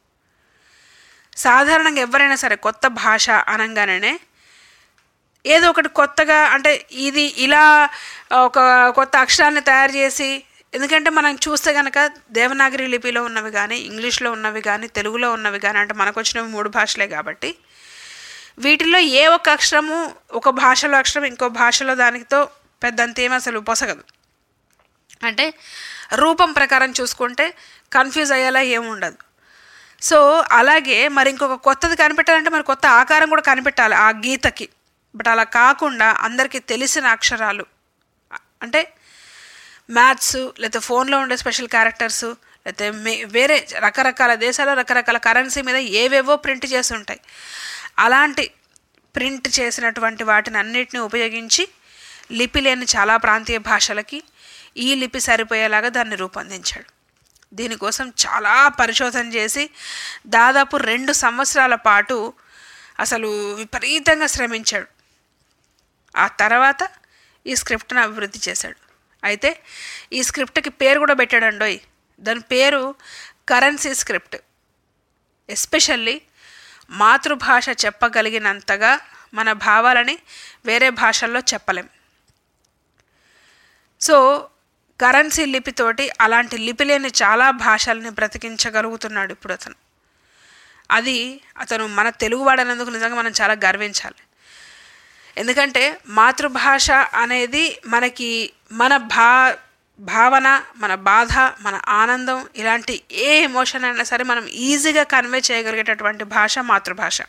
సాధారణంగా ఎవరైనా సరే కొత్త భాష అనగానే ఏదో ఒకటి కొత్తగా అంటే ఇది ఇలా ఒక కొత్త అక్షరాన్ని తయారు చేసి ఎందుకంటే మనం చూస్తే కనుక దేవనాగరి లిపిలో ఉన్నవి కానీ ఇంగ్లీష్లో ఉన్నవి కానీ తెలుగులో ఉన్నవి కానీ అంటే మనకు వచ్చినవి మూడు భాషలే కాబట్టి వీటిలో ఏ ఒక్క అక్షరము ఒక భాషలో అక్షరం ఇంకో భాషలో దానితో పెద్దంత ఏమీ అసలు పొసగదు అంటే రూపం ప్రకారం చూసుకుంటే కన్ఫ్యూజ్ అయ్యేలా ఏముండదు సో అలాగే మరి ఇంకొక కొత్తది కనిపెట్టాలంటే మరి కొత్త ఆకారం కూడా కనిపెట్టాలి ఆ గీతకి బట్ అలా కాకుండా అందరికీ తెలిసిన అక్షరాలు అంటే మ్యాథ్స్ లేకపోతే ఫోన్లో ఉండే స్పెషల్ క్యారెక్టర్స్ లేకపోతే మే వేరే రకరకాల దేశాల్లో రకరకాల కరెన్సీ మీద ఏవేవో ప్రింట్ చేసి ఉంటాయి అలాంటి ప్రింట్ చేసినటువంటి వాటిని అన్నిటిని ఉపయోగించి లిపి లేని చాలా ప్రాంతీయ భాషలకి ఈ లిపి సరిపోయేలాగా దాన్ని రూపొందించాడు దీనికోసం చాలా పరిశోధన చేసి దాదాపు రెండు సంవత్సరాల పాటు అసలు విపరీతంగా శ్రమించాడు ఆ తర్వాత ఈ స్క్రిప్ట్ను అభివృద్ధి చేశాడు అయితే ఈ స్క్రిప్ట్కి పేరు కూడా పెట్టాడండోయ్ దాని పేరు కరెన్సీ స్క్రిప్ట్ ఎస్పెషల్లీ మాతృభాష చెప్పగలిగినంతగా మన భావాలని వేరే భాషల్లో చెప్పలేం సో కరెన్సీ లిపితోటి అలాంటి లిపి లేని చాలా భాషల్ని బ్రతికించగలుగుతున్నాడు ఇప్పుడు అతను అది అతను మన తెలుగువాడనందుకు నిజంగా మనం చాలా గర్వించాలి ఎందుకంటే మాతృభాష అనేది మనకి మన భా భావన మన బాధ మన ఆనందం ఇలాంటి ఏ ఎమోషన్ అయినా సరే మనం ఈజీగా కన్వే చేయగలిగేటటువంటి భాష మాతృభాష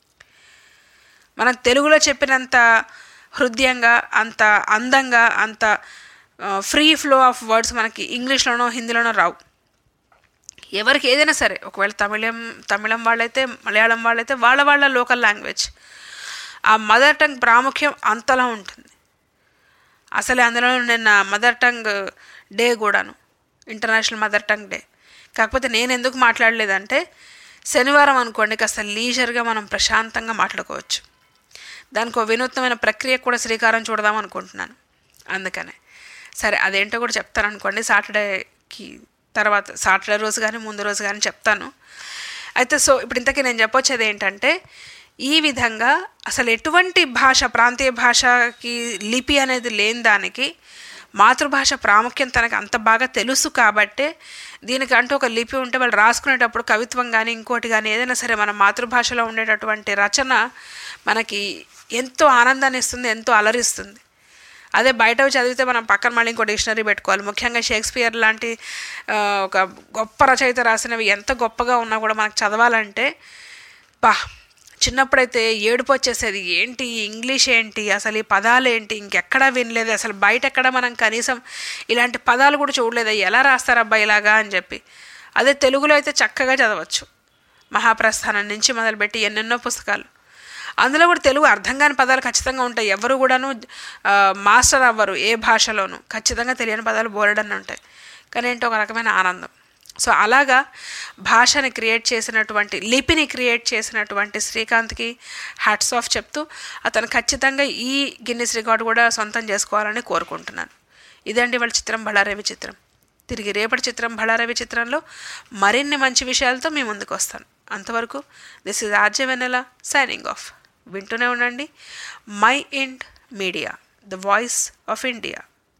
మనం తెలుగులో చెప్పినంత హృదయంగా అంత అందంగా అంత ఫ్రీ ఫ్లో ఆఫ్ వర్డ్స్ మనకి ఇంగ్లీష్లోనో హిందీలోనో రావు ఎవరికి ఏదైనా సరే ఒకవేళ తమిళం తమిళం వాళ్ళైతే మలయాళం వాళ్ళైతే వాళ్ళ వాళ్ళ లోకల్ లాంగ్వేజ్ ఆ మదర్ టంగ్ ప్రాముఖ్యం అంతలా ఉంటుంది అసలే అందులో నిన్న మదర్ టంగ్ డే కూడాను ఇంటర్నేషనల్ మదర్ టంగ్ డే కాకపోతే నేను ఎందుకు మాట్లాడలేదంటే శనివారం అనుకోండి కాస్త లీజర్గా మనం ప్రశాంతంగా మాట్లాడుకోవచ్చు దానికి ఒక వినూత్నమైన ప్రక్రియ కూడా శ్రీకారం చూడదాం అనుకుంటున్నాను అందుకనే సరే అదేంటో కూడా చెప్తాను అనుకోండి సాటర్డేకి తర్వాత సాటర్డే రోజు కానీ ముందు రోజు కానీ చెప్తాను అయితే సో ఇప్పుడు ఇంతకీ నేను చెప్పొచ్చేది ఏంటంటే ఈ విధంగా అసలు ఎటువంటి భాష ప్రాంతీయ భాషకి లిపి అనేది లేని దానికి మాతృభాష ప్రాముఖ్యం తనకు అంత బాగా తెలుసు కాబట్టే దీనికంటూ ఒక లిపి ఉంటే వాళ్ళు రాసుకునేటప్పుడు కవిత్వం కానీ ఇంకోటి కానీ ఏదైనా సరే మన మాతృభాషలో ఉండేటటువంటి రచన మనకి ఎంతో ఆనందాన్ని ఇస్తుంది ఎంతో అలరిస్తుంది అదే బయట చదివితే మనం పక్కన మళ్ళీ ఇంకో డిక్షనరీ పెట్టుకోవాలి ముఖ్యంగా షేక్స్పియర్ లాంటి ఒక గొప్ప రచయిత రాసినవి ఎంత గొప్పగా ఉన్నా కూడా మనకు చదవాలంటే బా చిన్నప్పుడైతే ఏడుపు వచ్చేసేది ఏంటి ఇంగ్లీష్ ఏంటి అసలు ఈ పదాలు ఏంటి ఇంకెక్కడా వినలేదు అసలు బయట ఎక్కడ మనం కనీసం ఇలాంటి పదాలు కూడా చూడలేదు ఎలా రాస్తారబ్బా ఇలాగా అని చెప్పి అదే తెలుగులో అయితే చక్కగా చదవచ్చు మహాప్రస్థానం నుంచి మొదలుపెట్టి ఎన్నెన్నో పుస్తకాలు అందులో కూడా తెలుగు అర్థం కాని పదాలు ఖచ్చితంగా ఉంటాయి ఎవరు కూడాను మాస్టర్ అవ్వరు ఏ భాషలోనూ ఖచ్చితంగా తెలియని పదాలు బోలెడని ఉంటాయి కానీ ఏంటో ఒక రకమైన ఆనందం సో అలాగా భాషని క్రియేట్ చేసినటువంటి లిపిని క్రియేట్ చేసినటువంటి శ్రీకాంత్కి హ్యాట్స్ ఆఫ్ చెప్తూ అతను ఖచ్చితంగా ఈ గిన్నిస్ రికార్డు కూడా సొంతం చేసుకోవాలని కోరుకుంటున్నాను ఇదండి వాళ్ళ చిత్రం బళారవి చిత్రం తిరిగి రేపటి చిత్రం బళారవి చిత్రంలో మరిన్ని మంచి విషయాలతో మీ ముందుకు వస్తాను అంతవరకు this is RJ Vennela signing off వింటూనే ఉండండి Mind Media the voice of India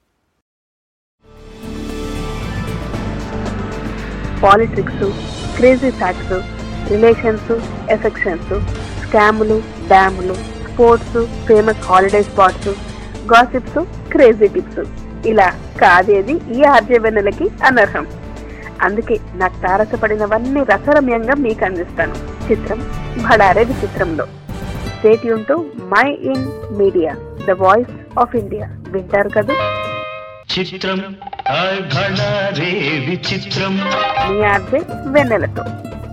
politics crazy facts relations affections స్కాములు డ్యాములు sports famous holiday spots gossips crazy tips ఇలా కాదేది ఈ ఆర్జవెన్నెలకి అనర్హం అందుకే నాకు తారసపడినవన్నీ రసరమ్యంగా మీకు అందిస్తాను చిత్రం భడారే విచిత్రంలో స్టేట్ యూన్ Mind Media the voice of India వింటారు కదా చిత్రం రే విచిత్రం మీ ఆర్జే వెన్నెలతో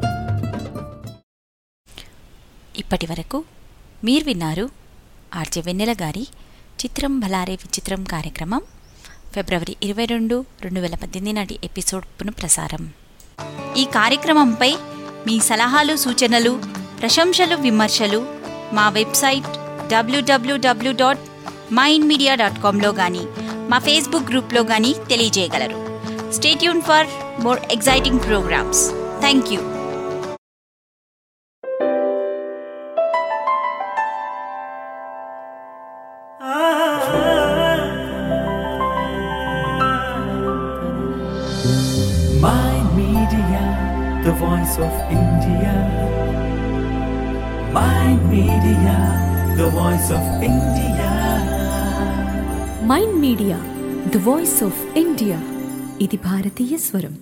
ఇప్పటి వరకు మీరు విన్నారు ఆర్జే వెన్నెల గారి చిత్రం భలారే విచిత్రం కార్యక్రమం ఫిబ్రవరి ఇరవై రెండు రెండు వేల పద్దెనిమిది నాటి ఎపిసోడ్ పునఃప్రసారం ఈ కార్యక్రమంపై మీ సలహాలు సూచనలు ప్రశంసలు విమర్శలు మా website WWW dot Mind Media dot కామ్లో కానీ మా ఫేస్బుక్ గ్రూప్లో కానీ తెలియజేయగలరు stay tuned for more exciting programmes thank you My Media, the voice of India. My Media, the voice of India. Mind Media the voice of India ఇది భారతీయ స్వరం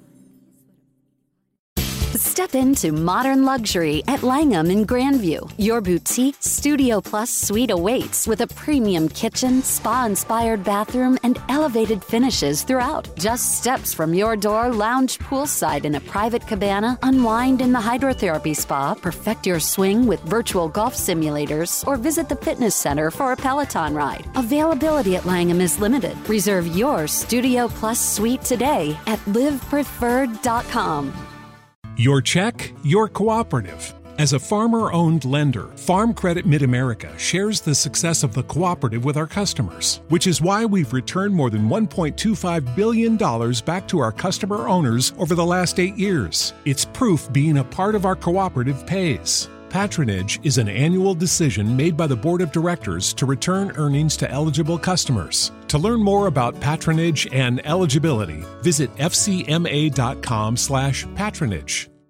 Step into modern luxury at Langham in Grandview. Your boutique Studio Plus suite awaits with a premium kitchen, spa inspired bathroom, and elevated finishes throughout. Just steps from your door, lounge poolside in a private cabana, unwind in the hydrotherapy spa, perfect your swing with virtual golf simulators, or visit the fitness center for a Peloton ride. Availability at Langham is limited. Reserve your Studio Plus suite today at livepreferred.com. Your check, your cooperative. As a farmer owned lender, Farm Credit Mid America shares the success of the cooperative with our customers, which is why we've returned more than $1.25 billion back to our customer owners over the last eight years. It's proof being a part of our cooperative pays. Patronage is an annual decision made by the Board of Directors to return earnings to eligible customers. To learn more about patronage and eligibility, visit fcma.com/patronage.